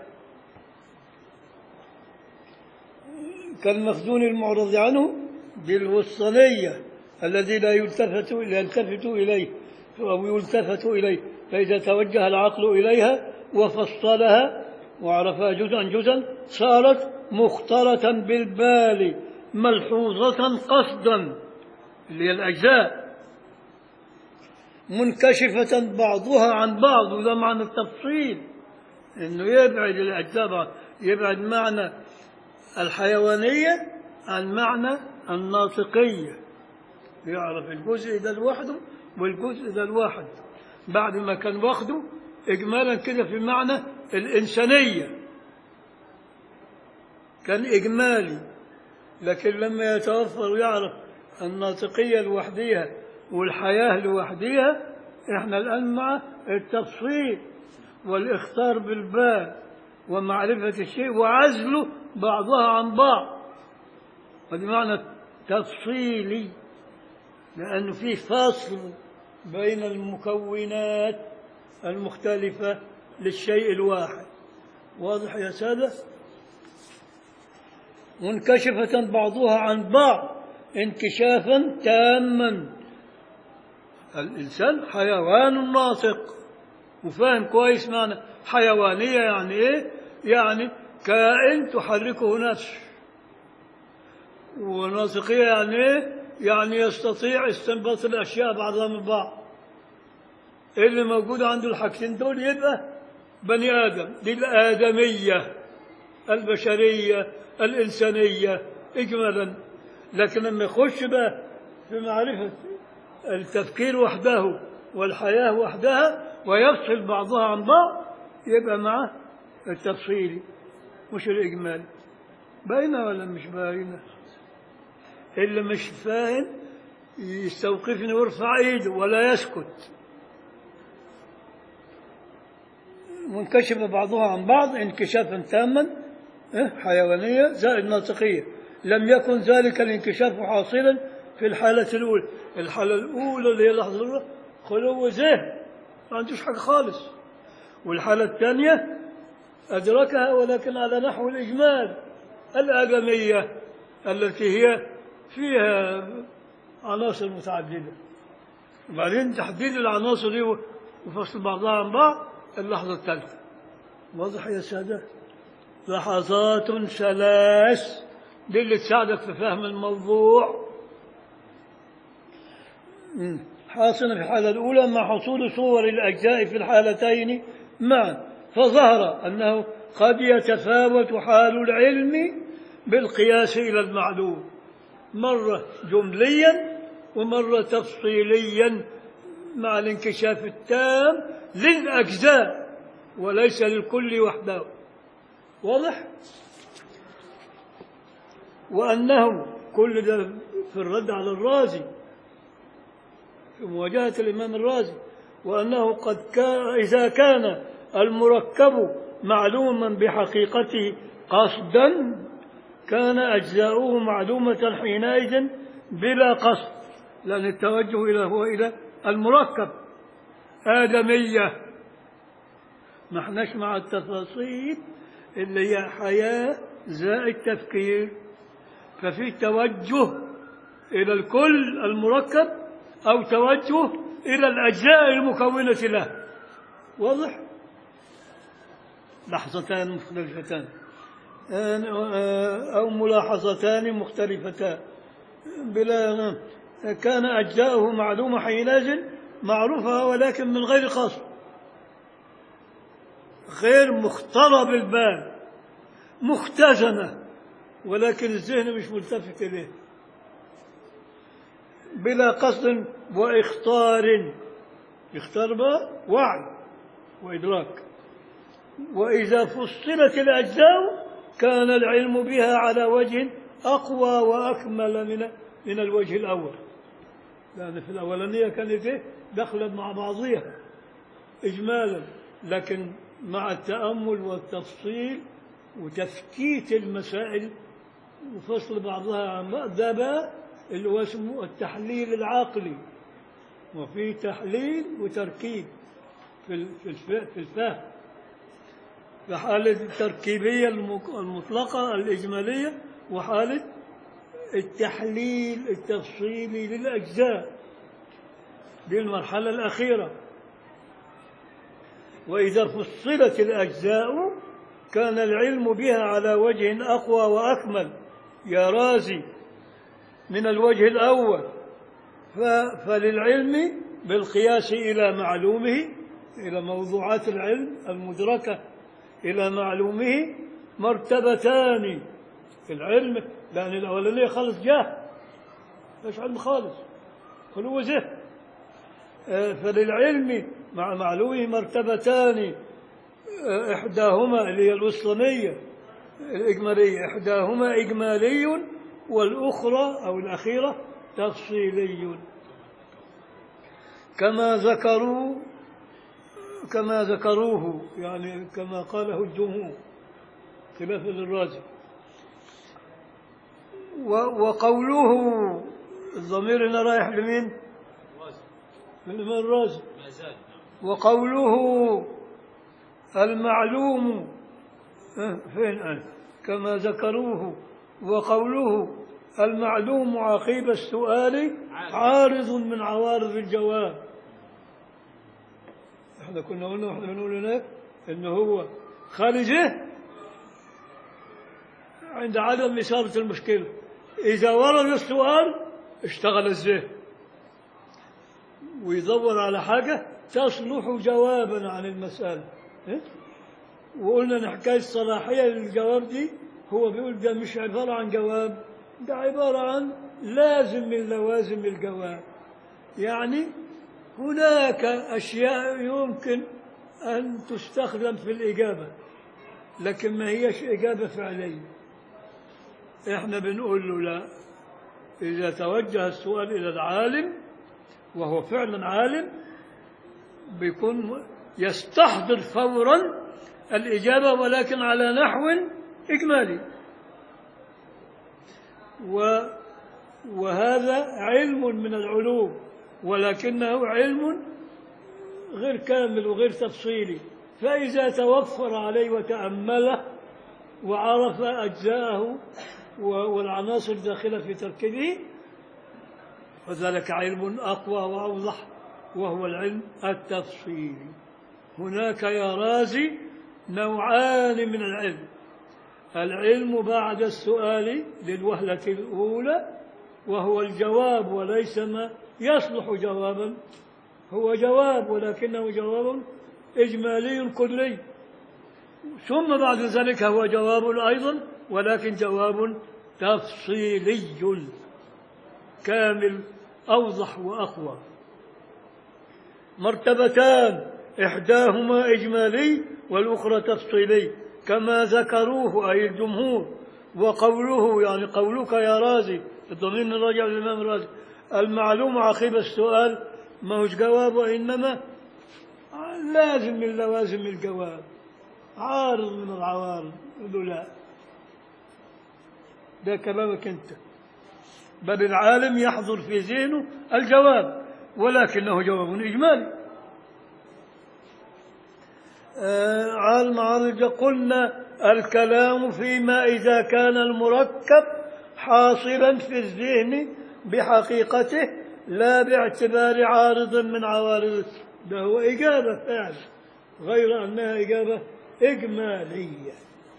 كالمخزون المعرض عنه بالوصلية الذي لا يلتفت لا يلتفت إليه أو يلتفت إليه فإذا توجه العقل إليها وفصلها وعرفها جزءا جزءا صارت مختلطا بالبال ملحوظة قصدا اللي هي الأجزاء منكشفة بعضها عن بعض وده معنى التفصيل انه يبعد الاجزاء بعض يبعد معنى الحيوانية عن معنى الناطقية يعرف الجزء ده لوحده والجزء ده لوحده بعد ما كان واخده إجمالا كده في معنى الإنسانية كان إجمالي لكن لما يتوفر ويعرف الناطقية لوحديها والحياة لوحديها احنا الآن مع التفصيل والإخطار بالبال ومعرفة الشيء وعزله بعضها عن بعض هذا معنى تفصيلي لأنه في فصل بين المكونات المختلفة للشيء الواحد واضح يا سادة منكشفة بعضها عن بعض انكشافا تاما الإنسان حيوان ناطق وفاهم كويس معنى حيوانية يعني إيه؟ يعني كائن تحركه نفس وناطقية يعني إيه؟ يعني يستطيع استنباط الأشياء بعضها من بعض اللي موجود عنده الحاجتين دول يبقى بني آدم دي الآدمية البشرية الإنسانية إجمالا لكن لما يخش بقى في معرفة التفكير وحده والحياة وحدها ويفصل بعضها عن بعض يبقى مع التفصيل مش الإجمال باينة ولا مش باينة اللي مش فاهم يستوقفني ويرفع ايده ولا يسكت منكشف بعضها عن بعض انكشافا تاما إيه؟ حيوانية زائد ناطقية لم يكن ذلك الانكشاف حاصلا في الحالة الأولى الحالة الأولى اللي هي لحظة الأولى خلو ذهن ما عندوش حاجة خالص والحالة الثانية أدركها ولكن على نحو الإجمال الآدمية التي هي فيها عناصر متعددة وبعدين تحديد العناصر دي وفصل بعضها عن بعض اللحظة الثالثة واضح يا سادة لحظات ثلاث دي اللي تساعدك في فهم الموضوع مم. حاصل في الحالة الأولى مع حصول صور الأجزاء في الحالتين معا فظهر أنه قد يتفاوت حال العلم بالقياس إلى المعلوم مرة جمليا ومرة تفصيليا مع الانكشاف التام للأجزاء وليس للكل وحده واضح وأنه كل ده في الرد على الرازي في مواجهة الإمام الرازي وأنه قد كان إذا كان المركب معلوما بحقيقته قصدا كان أجزاؤه معلومة حينئذ بلا قصد لأن التوجه إلى هو إلى المركب آدمية ما احناش مع التفاصيل اللي هي حياة زائد تفكير ففي توجه إلى الكل المركب أو توجه إلى الأجزاء المكونة له واضح؟ لحظتان مختلفتان أو ملاحظتان مختلفتان بلا كان أجزاؤه معلومة حينئذ معروفة ولكن من غير قصد غير مخترب البال مختزنة ولكن الذهن مش ملتفت إليه بلا قصد واختار اختار بقى وعي وإدراك وإذا فصلت الأجزاء كان العلم بها على وجه أقوى وأكمل من من الوجه الأول لأن في الأولانية كانت إيه؟ دخلت مع بعضها إجمالا لكن مع التأمل والتفصيل وتفتيت المسائل وفصل بعضها عن بعض ده بقى اللي هو اسمه التحليل العقلي وفي تحليل وتركيب في في الفهم في حالة التركيبية المطلقة الإجمالية وحالة التحليل التفصيلي للأجزاء دي المرحلة الأخيرة وإذا فصلت الأجزاء كان العلم بها على وجه أقوى وأكمل يا رازي من الوجه الأول فللعلم بالقياس إلى معلومه إلى موضوعات العلم المدركة إلى معلومه مرتبتان في العلم لأن الأولانية خالص جاه مش علم خالص خلو ذهن فللعلم مع معلومه مرتبتان إحداهما اللي هي الوسطانية الإجمالية إحداهما إجمالي والأخرى أو الأخيرة تفصيلي كما ذكروا كما ذكروه يعني كما قاله الجمهور خلافا للرازي وقوله الضمير هنا رايح لمين؟ للإمام الرازي وقوله المعلوم فين أنت كما ذكروه وقوله المعلوم عقيب السؤال عارض من عوارض الجواب احنا كنا قلنا واحنا بنقول هناك انه هو خارجه عند عدم إثارة المشكلة إذا ورد السؤال اشتغل الذهن ويدور على حاجة تصلح جوابا عن المسألة إيه؟ وقلنا ان حكايه الصلاحيه للجواب دي هو بيقول ده مش عباره عن جواب ده عباره عن لازم من لوازم الجواب يعني هناك اشياء يمكن ان تستخدم في الاجابه لكن ما هيش اجابه فعليه احنا بنقول له لا اذا توجه السؤال الى العالم وهو فعلا عالم بيكون يستحضر فورا الإجابة ولكن على نحو إجمالي و وهذا علم من العلوم ولكنه علم غير كامل وغير تفصيلي فإذا توفر عليه وتأمله وعرف أجزاءه و- والعناصر الداخلة في تركيبه فذلك علم أقوى وأوضح وهو العلم التفصيلي هناك يا رازي نوعان من العلم العلم بعد السؤال للوهلة الأولى وهو الجواب وليس ما يصلح جوابا هو جواب ولكنه جواب إجمالي كلي ثم بعد ذلك هو جواب أيضا ولكن جواب تفصيلي كامل أوضح وأقوى مرتبتان إحداهما إجمالي والأخرى تفصيلي كما ذكروه أي الجمهور وقوله يعني قولك يا رازي الضمير راجع للإمام الرازي المعلوم عقب السؤال ما هوش جواب وإنما لازم من لوازم الجواب عارض من العوارض يقولوا لا ده كلامك أنت بل العالم يحضر في ذهنه الجواب ولكنه جواب إجمالي آه، على المعارض قلنا الكلام فيما إذا كان المركب حاصلا في الذهن بحقيقته لا باعتبار عارض من عوارض ده هو إجابة فعلا غير أنها إجابة إجمالية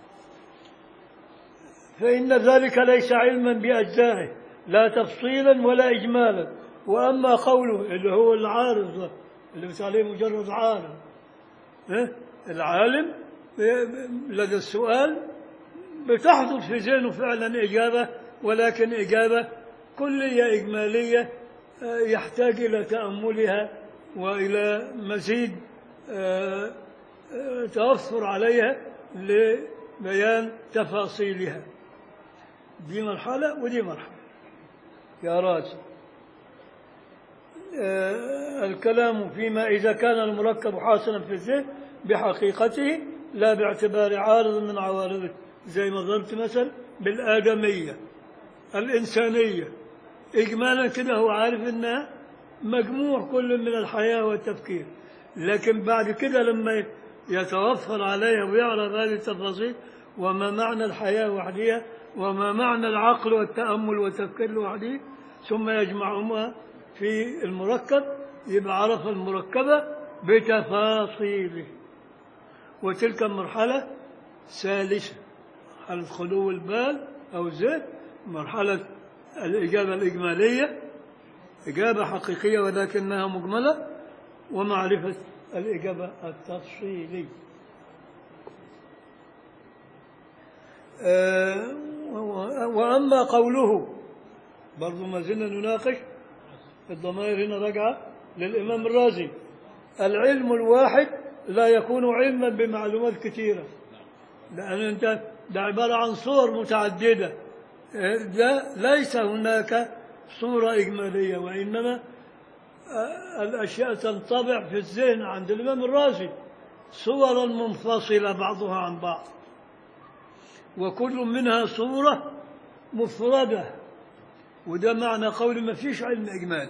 فإن ذلك ليس علما بأجزائه لا تفصيلا ولا إجمالا وأما قوله اللي هو العارض ده، اللي بس عليه مجرد عارض إيه؟ العالم لدى السؤال بتحضر في ذهنه فعلا إجابة ولكن إجابة كلية إجمالية آه، يحتاج إلى تأملها وإلى مزيد آه، آه، توفر عليها لبيان تفاصيلها دي مرحلة ودي مرحلة يا راجل آه، الكلام فيما إذا كان المركب حاصلا في الذهن بحقيقته لا باعتبار عارض من عوارضه زي ما ضربت مثل بالآدمية الإنسانية إجمالا كده هو عارف إنها مجموع كل من الحياة والتفكير لكن بعد كده لما يتوفر عليها ويعرف هذه التفاصيل وما معنى الحياة وحدها وما معنى العقل والتأمل والتفكير لوحده ثم يجمعهما في المركب يبقى عرف المركبة بتفاصيله وتلك المرحلة ثالثة مرحلة خلو البال أو الذهن مرحلة الإجابة الإجمالية إجابة حقيقية ولكنها مجملة ومعرفة الإجابة التفصيلية آه، و- وأما قوله برضو ما زلنا نناقش الضمائر هنا راجعة للإمام الرازي العلم الواحد لا يكون علما بمعلومات كثيرة لأن أنت ده عبارة عن صور متعددة آه، ده ليس هناك صورة إجمالية وإنما آه، الأشياء تنطبع في الذهن عند الإمام الرازي صورا منفصلة بعضها عن بعض وكل منها صورة مفردة وده معنى قول ما فيش علم إجمال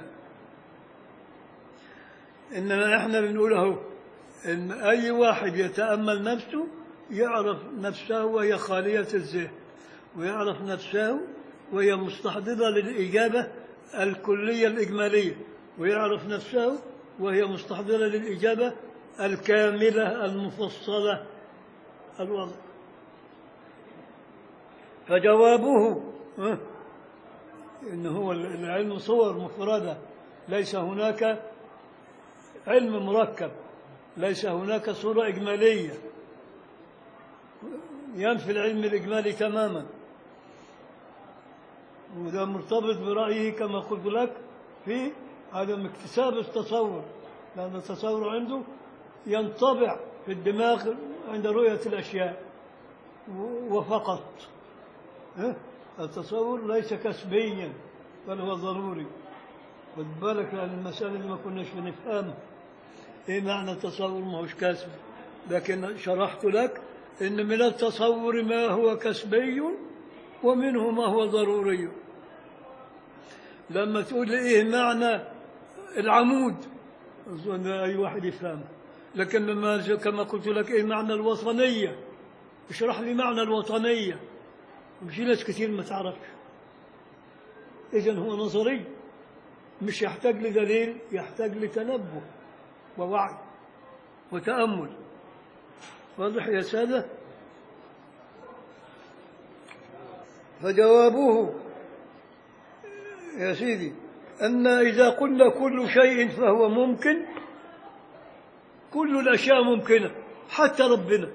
إنما إحنا بنقوله إن أي واحد يتأمل نفسه يعرف نفسه وهي خالية الذهن ويعرف نفسه وهي مستحضرة للإجابة الكلية الإجمالية ويعرف نفسه وهي مستحضرة للإجابة الكاملة المفصلة الوضع فجوابه ها، إن هو العلم صور مفردة ليس هناك علم مركب ليس هناك صورة إجمالية ينفي العلم الإجمالي تماما وده مرتبط برأيه كما قلت لك في عدم اكتساب التصور لأن التصور عنده ينطبع في الدماغ عند رؤية الأشياء و- وفقط ها؟ التصور ليس كسبيا بل هو ضروري خد بالك لأن المسألة دي ما كناش بنفهمها إيه معنى التصور ما هوش كسب لكن شرحت لك إن من التصور ما هو كسبي ومنه ما هو ضروري لما تقول لي إيه معنى العمود أظن أي واحد يفهم لكن لما كما قلت لك إيه معنى الوطنية اشرح لي معنى الوطنية وفي ناس كثير ما تعرفش إذن هو نظري مش يحتاج لدليل يحتاج لتنبه ووعي وتأمل واضح يا سادة فجوابه يا سيدي أن إذا قلنا كل شيء فهو ممكن كل الأشياء ممكنة حتى ربنا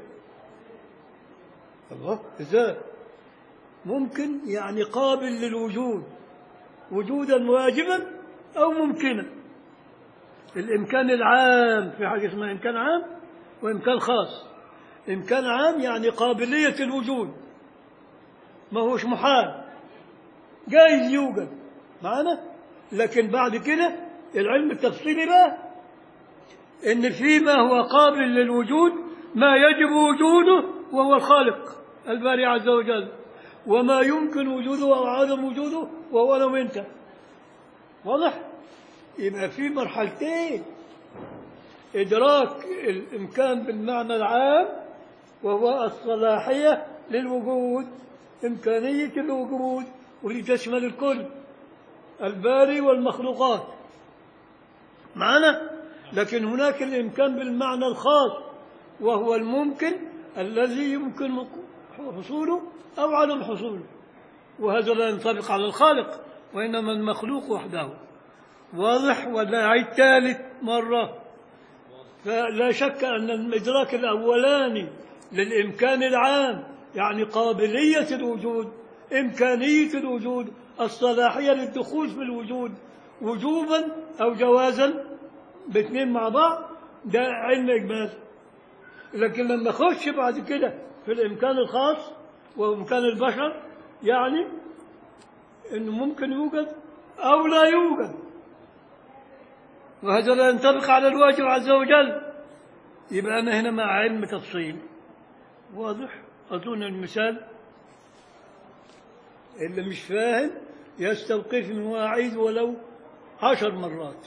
الله إزاي ممكن يعني قابل للوجود وجودا واجبا أو ممكنا الإمكان العام في حاجة اسمها إمكان عام وإمكان خاص إمكان عام يعني قابلية الوجود ما هوش محال جايز يوجد معنا لكن بعد كده العلم التفصيلي بقى إن فيما هو قابل للوجود ما يجب وجوده وهو الخالق الباري عز وجل وما يمكن وجوده أو عدم وجوده وهو لو أنت واضح؟ يبقى في مرحلتين إدراك الإمكان بالمعنى العام وهو الصلاحية للوجود إمكانية الوجود واللي تشمل الكل الباري والمخلوقات معنا لكن هناك الإمكان بالمعنى الخاص وهو الممكن الذي يمكن حصوله أو عدم حصوله وهذا لا ينطبق على الخالق وإنما المخلوق وحده واضح ولا عيد ثالث مرة فلا شك أن الإدراك الأولاني للإمكان العام يعني قابلية الوجود إمكانية الوجود الصلاحية للدخول في الوجود وجوبا أو جوازا باثنين مع بعض ده علم إجمال لكن لما أخش بعد كده في الإمكان الخاص وإمكان البشر يعني إنه ممكن يوجد أو لا يوجد وهذا لا ينطبق على الواجب عز وجل يبقى أنا هنا مع علم تفصيل واضح أظن المثال اللي مش فاهم يستوقفني وأعيد ولو عشر مرات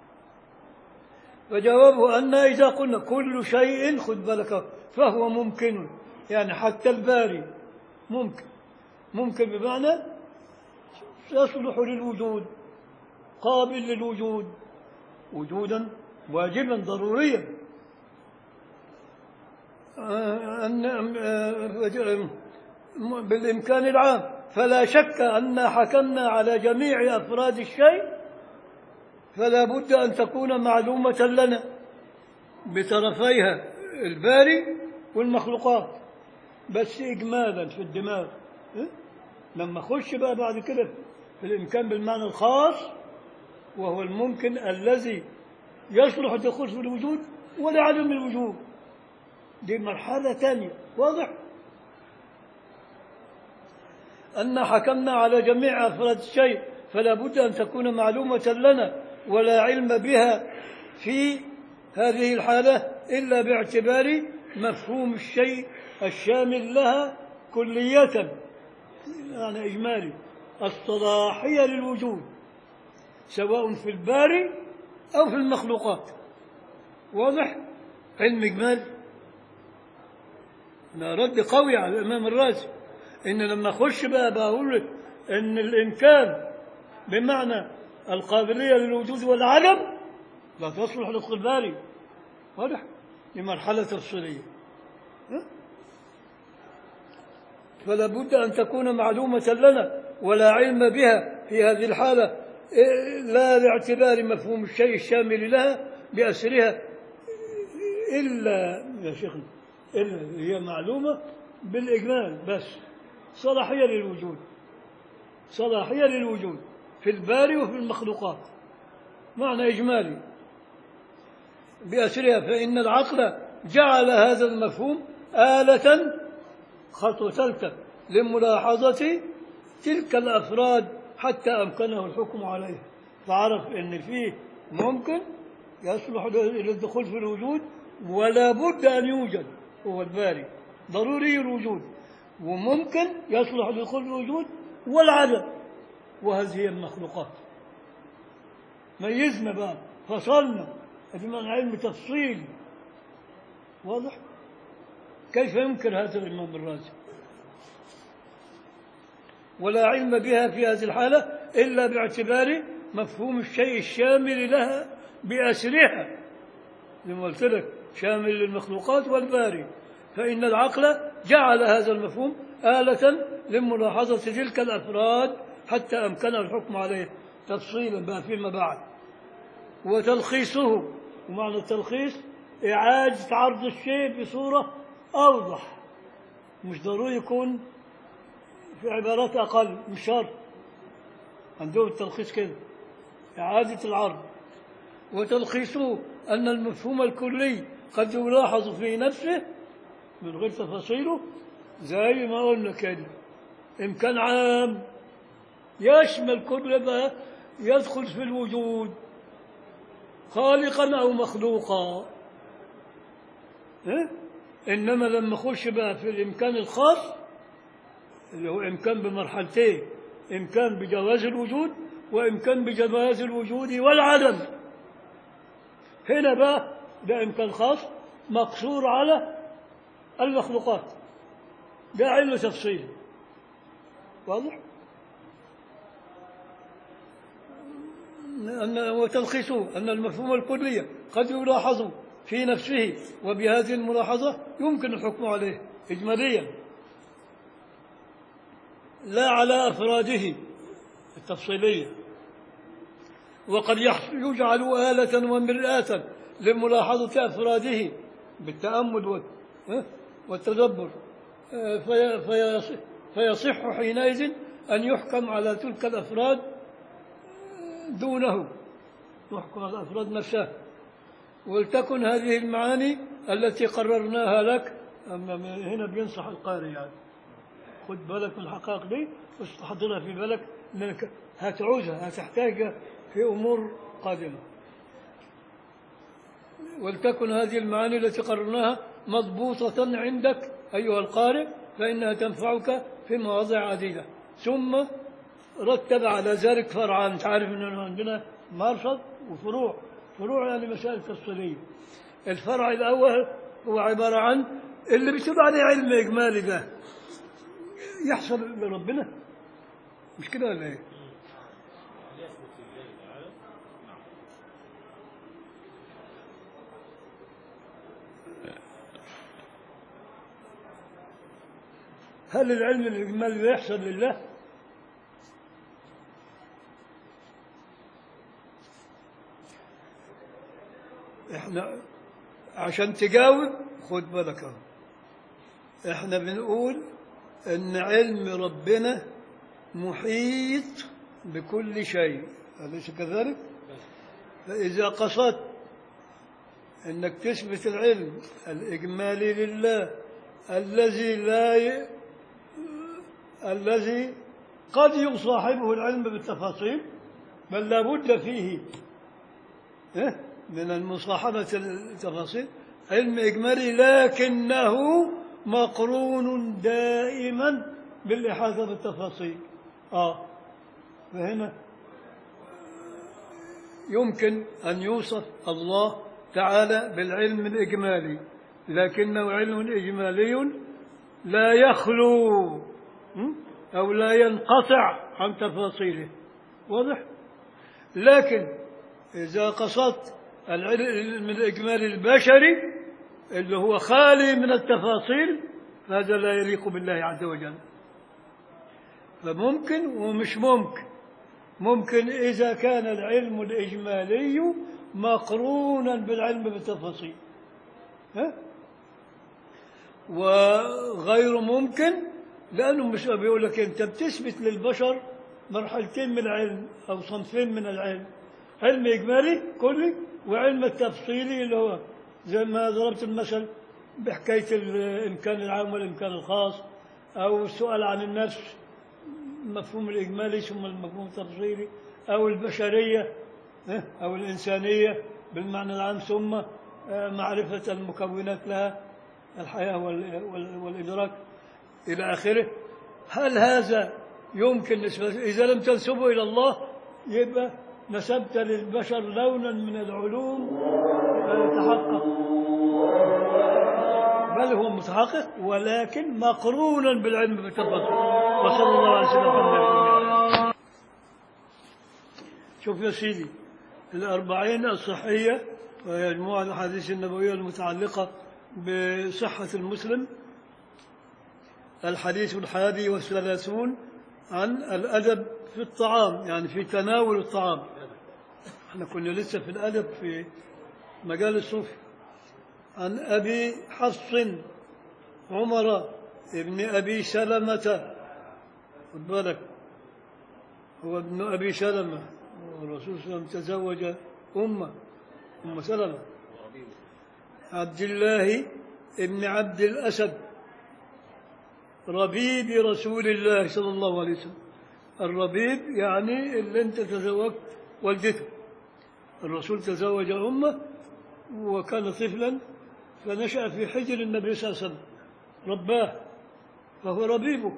فجوابه أن إذا قلنا كل شيء خذ بالك فهو ممكن يعني حتى الباري ممكن ممكن بمعنى يصلح للوجود قابل للوجود وجودا واجبا ضروريا أن بالإمكان العام فلا شك أن حكمنا على جميع أفراد الشيء فلا بد أن تكون معلومة لنا بطرفيها الباري والمخلوقات بس إجمالا في الدماغ إيه؟ لما أخش بقى بعد كده في الإمكان بالمعنى الخاص وهو الممكن الذي يصلح الدخول في الوجود ولا عدم الوجود دي مرحلة ثانية واضح أن حكمنا على جميع أفراد الشيء فلا بد أن تكون معلومة لنا ولا علم بها في هذه الحالة إلا باعتبار مفهوم الشيء الشامل لها كلية يعني إجمالي الصلاحية للوجود سواء في الباري أو في المخلوقات واضح علم إجمالي أنا رد قوي على الإمام الرازي إن لما أخش بقى بقول لك إن الإمكان بمعنى القابلية للوجود والعدم لا تصلح لدخول الباري واضح لمرحلة تفصيلية فلا بد أن تكون معلومة لنا ولا علم بها في هذه الحالة إيه، لا لاعتبار مفهوم الشيء الشامل لها بأسرها إلا يا شيخنا إلا هي معلومة بالإجمال بس صلاحية للوجود صلاحية للوجود في الباري وفي المخلوقات معنى إجمالي بأسرها فإن العقل جعل هذا المفهوم آلة خطوة ثالثة لملاحظة تلك الأفراد حتى أمكنه الحكم عليه فعرف أن فيه ممكن يصلح للدخول في الوجود ولا بد أن يوجد هو الباري ضروري الوجود وممكن يصلح لدخول الوجود والعدم وهذه هي المخلوقات ميزنا بقى فصلنا هذا معنى علم تفصيل واضح كيف ينكر هذا الإمام الرازي ولا علم بها في هذه الحالة إلا باعتبار مفهوم الشيء الشامل لها بأسرها زي ما قلت لك شامل للمخلوقات والباري فإن العقل جعل هذا المفهوم آلة لملاحظة تلك الأفراد حتى أمكن الحكم عليه تفصيلا بقى فيما بعد وتلخيصه ومعنى التلخيص إعادة عرض الشيء بصورة أوضح مش ضروري يكون في عبارات أقل مش شرط عندهم التلخيص كده إعادة العرض وتلخيصه أن المفهوم الكلي قد يلاحظ في نفسه من غير تفاصيله زي ما قلنا كده إمكان عام يشمل كل ما يدخل في الوجود خالقا أو مخلوقا إيه؟ إنما لما أخش بقى في الإمكان الخاص اللي هو إمكان بمرحلتين إمكان بجواز الوجود وإمكان بجواز الوجود والعدم هنا بقى ده إمكان خاص مقصور على المخلوقات ده علم تفصيل واضح؟ أن وتلخيصه أن المفهوم الكلي قد يلاحظ في نفسه وبهذه الملاحظة يمكن الحكم عليه إجماليا لا على أفراده التفصيلية وقد يح- يجعل آلة ومرآة لملاحظة أفراده بالتأمل وال- ها؟ والتدبر آه، في- في- فيصح حينئذ أن يحكم على تلك الأفراد دونه يحكم على الأفراد نفسها ولتكن هذه المعاني التي قررناها لك أما هنا بينصح القارئ يعني خد بالك من الحقائق دي واستحضرها في بالك انك هتعوزها هتحتاجها في امور قادمه ولتكن هذه المعاني التي قررناها مضبوطة عندك أيها القارئ فإنها تنفعك في مواضع عديدة ثم رتب على ذلك فرعا أنت عارف أن عندنا مرصد وفروع فروع يعني مسائل تفصيلية الفرع الأول هو عبارة عن اللي بتقول عليه علم إجمالي ده يحصل لربنا مش كده ولا ايه؟ هل العلم الإجمالي ده يحصل لله؟ احنا عشان تجاوب خد بالك اهو احنا بنقول ان علم ربنا محيط بكل شيء أليس كذلك؟ فإذا قصدت أنك تثبت العلم الإجمالي لله الذي لا ي... الذي قد يصاحبه العلم بالتفاصيل بل لا بد فيه إيه؟ من المصاحبة التفاصيل علم إجمالي لكنه مقرون دائما بالإحاطة بالتفاصيل آه فهنا يمكن أن يوصف الله تعالى بالعلم الإجمالي لكنه علم إجمالي لا يخلو م? أو لا ينقطع عن تفاصيله واضح؟ لكن إذا قصدت العلم الإجمالي البشري اللي هو خالي من التفاصيل فهذا لا يليق بالله عز وجل فممكن ومش ممكن ممكن إذا كان العلم الإجمالي مقرونا بالعلم بالتفاصيل ها؟ وغير ممكن لأنه مش بيقول لك أنت بتثبت للبشر مرحلتين من العلم أو صنفين من العلم علم إجمالي كلي وعلم التفصيلي اللي هو زي ما ضربت المثل بحكاية الإمكان العام والإمكان الخاص أو السؤال عن النفس المفهوم الإجمالي ثم المفهوم التفصيلي أو البشرية ها؟ أو الإنسانية بالمعنى العام ثم آه، معرفة المكونات لها الحياة وال- وال- والإدراك إلى آخره هل هذا يمكن نسبة إذا لم تنسبه إلى الله يبقى نسبت للبشر لونا من العلوم لا يتحقق بل هو متحقق ولكن مقرونا بالعلم بالتفاصيل وصلى الله على سيدنا محمد شوف يا سيدي الأربعين الصحية وهي مجموعة الأحاديث النبوية المتعلقة بصحة المسلم الحديث الحادي والثلاثون عن الأدب في الطعام يعني في تناول الطعام احنا كنا لسه في الأدب في مجال الصوفي عن أبي حفص عمر ابن أبي سلمة خد بالك هو ابن أبي سلمة والرسول صلى الله عليه وسلم تزوج أمه أم سلمة عبد الله ابن عبد الأسد ربيب رسول الله صلى الله عليه وسلم الربيب يعني اللي انت تزوجت والدته الرسول تزوج أمه وكان طفلا فنشأ في حجر النبي صلى الله عليه وسلم رباه فهو ربيبه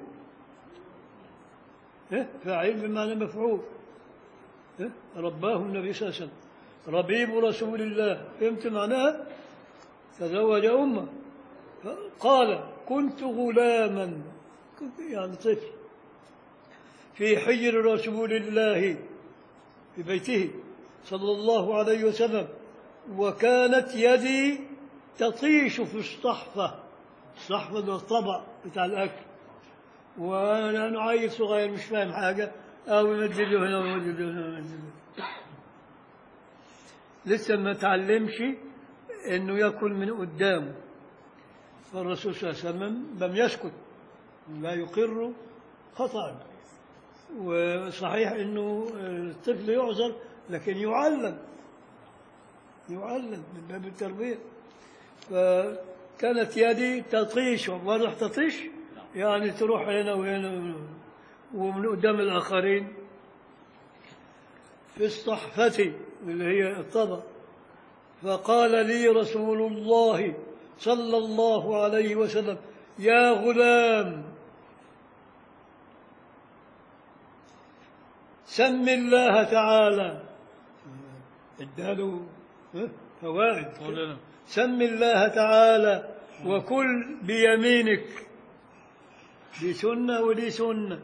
إيه؟ فاعل بمعنى مفعول إيه؟ رباه النبي صلى الله عليه وسلم ربيب رسول الله فهمت معناها تزوج أمه قال كنت غلاما كنت يعني طفل في حجر رسول الله في بيته صلى الله عليه وسلم وكانت يدي تطيش في الصحفة الصحفة ده الطبق بتاع الأكل وأنا عيل صغير مش فاهم حاجة أو يمدده هنا ويمدده هنا ويمدده لسه ما تعلمش إنه يأكل من قدامه فالرسول صلى الله عليه وسلم لم يسكت لا يقر خطأ وصحيح انه الطفل يعذر لكن يعلم يعلم من باب التربيه فكانت يدي تطيش واضح تطيش يعني تروح هنا وهنا وهنا ومن قدام الاخرين في الصحفة اللي هي الطبق فقال لي رسول الله صلى الله عليه وسلم يا غلام سم الله تعالى اداله فوائد سم الله تعالى وكل بيمينك دي سنة ودي سنة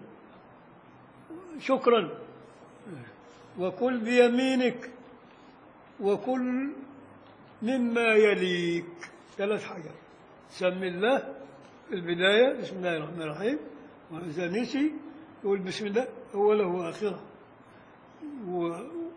شكرا وكل بيمينك وكل مما يليك ثلاث حاجات سم الله في البداية بسم الله الرحمن الرحيم وإذا نسي يقول بسم الله أوله وآخره و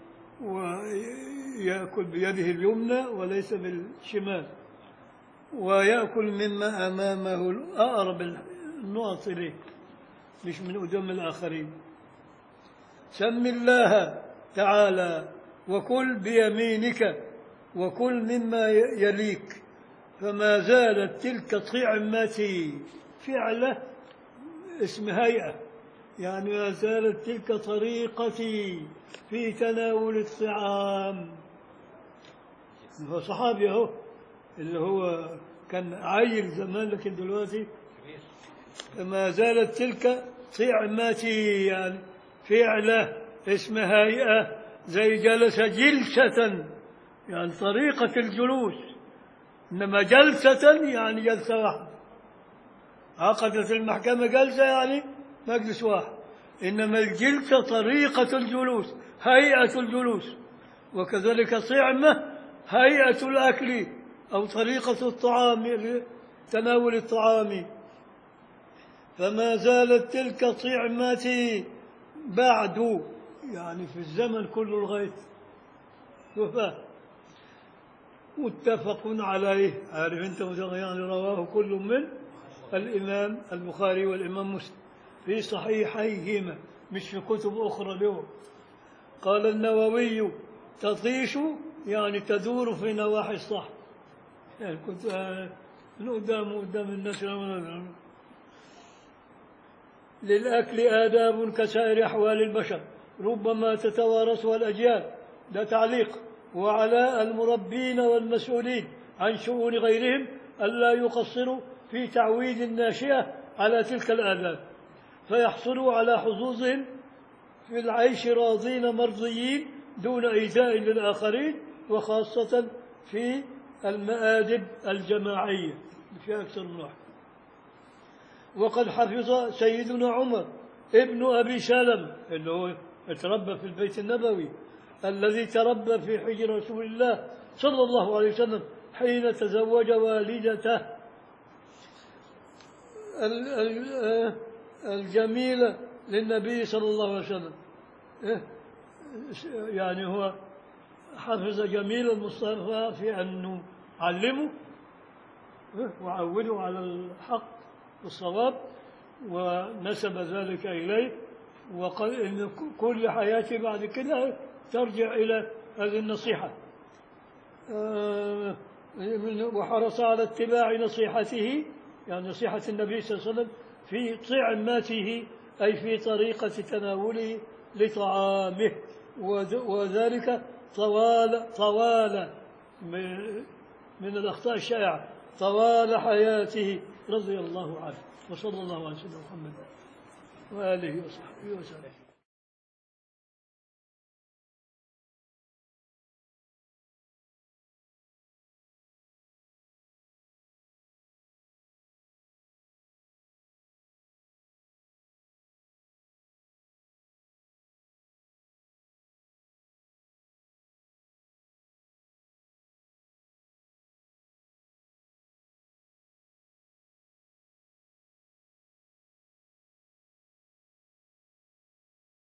ويأكل بيده اليمنى وليس بالشمال ويأكل مما أمامه الأقرب النقط إليه مش من قدام الآخرين سم الله تعالى وكل بيمينك وكل مما يليك فما زالت تلك طعمتي فعلة اسم هيئة يعني ما زالت تلك طريقتي في تناول الطعام هو صحابي اهو اللي هو كان عيل زمان لكن دلوقتي فما زالت تلك طعمتي يعني فعلة اسم هيئة زي جلس جلسة يعني طريقة الجلوس إنما جلسة يعني جلسة واحدة عقدت المحكمة جلسة يعني مجلس واحد إنما الجلسة طريقة الجلوس هيئة الجلوس وكذلك طعمة هيئة الأكل أو طريقة الطعام تناول الطعام فما زالت تلك طعمتي بعد يعني في الزمن كله لغاية وفاة متفق عليه عارف انت يعني رواه كل من الإمام البخاري والإمام مسلم في صحيحيهما مش في كتب أخرى له قال النووي تطيش يعني تدور في نواحي الصح يعني كنت آه، من قدام قدام الناس للأكل آداب كسائر أحوال البشر ربما تتوارثها الأجيال ده تعليق وعلى المربين والمسؤولين عن شؤون غيرهم ألا يقصروا في تعويد الناشئة على تلك الآداب فيحصلوا على حظوظهم في العيش راضين مرضيين دون إيذاء للآخرين وخاصة في المآدب الجماعية في أكثر من واحد وقد حفظ سيدنا عمر ابن أبي سلم اللي هو اتربى في البيت النبوي الذي تربى في حجر رسول الله صلى الله عليه وسلم حين تزوج والدته ال- ال- الجميلة للنبي صلى الله عليه وسلم إيه؟ يعني هو حفظ جميل المصطفى في أنه علمه إيه؟ وعوده على الحق والصواب ونسب ذلك إليه وقال إن كل حياتي بعد كده ترجع إلى هذه النصيحة آه، وحرص على اتباع نصيحته يعني نصيحة النبي صلى الله عليه وسلم في طعمته أي في طريقة تناوله لطعامه وذ- وذلك طوال طوال من من الأخطاء الشائعة طوال حياته رضي الله عنه وصلى الله على سيدنا محمد وآله وصحبه وسلم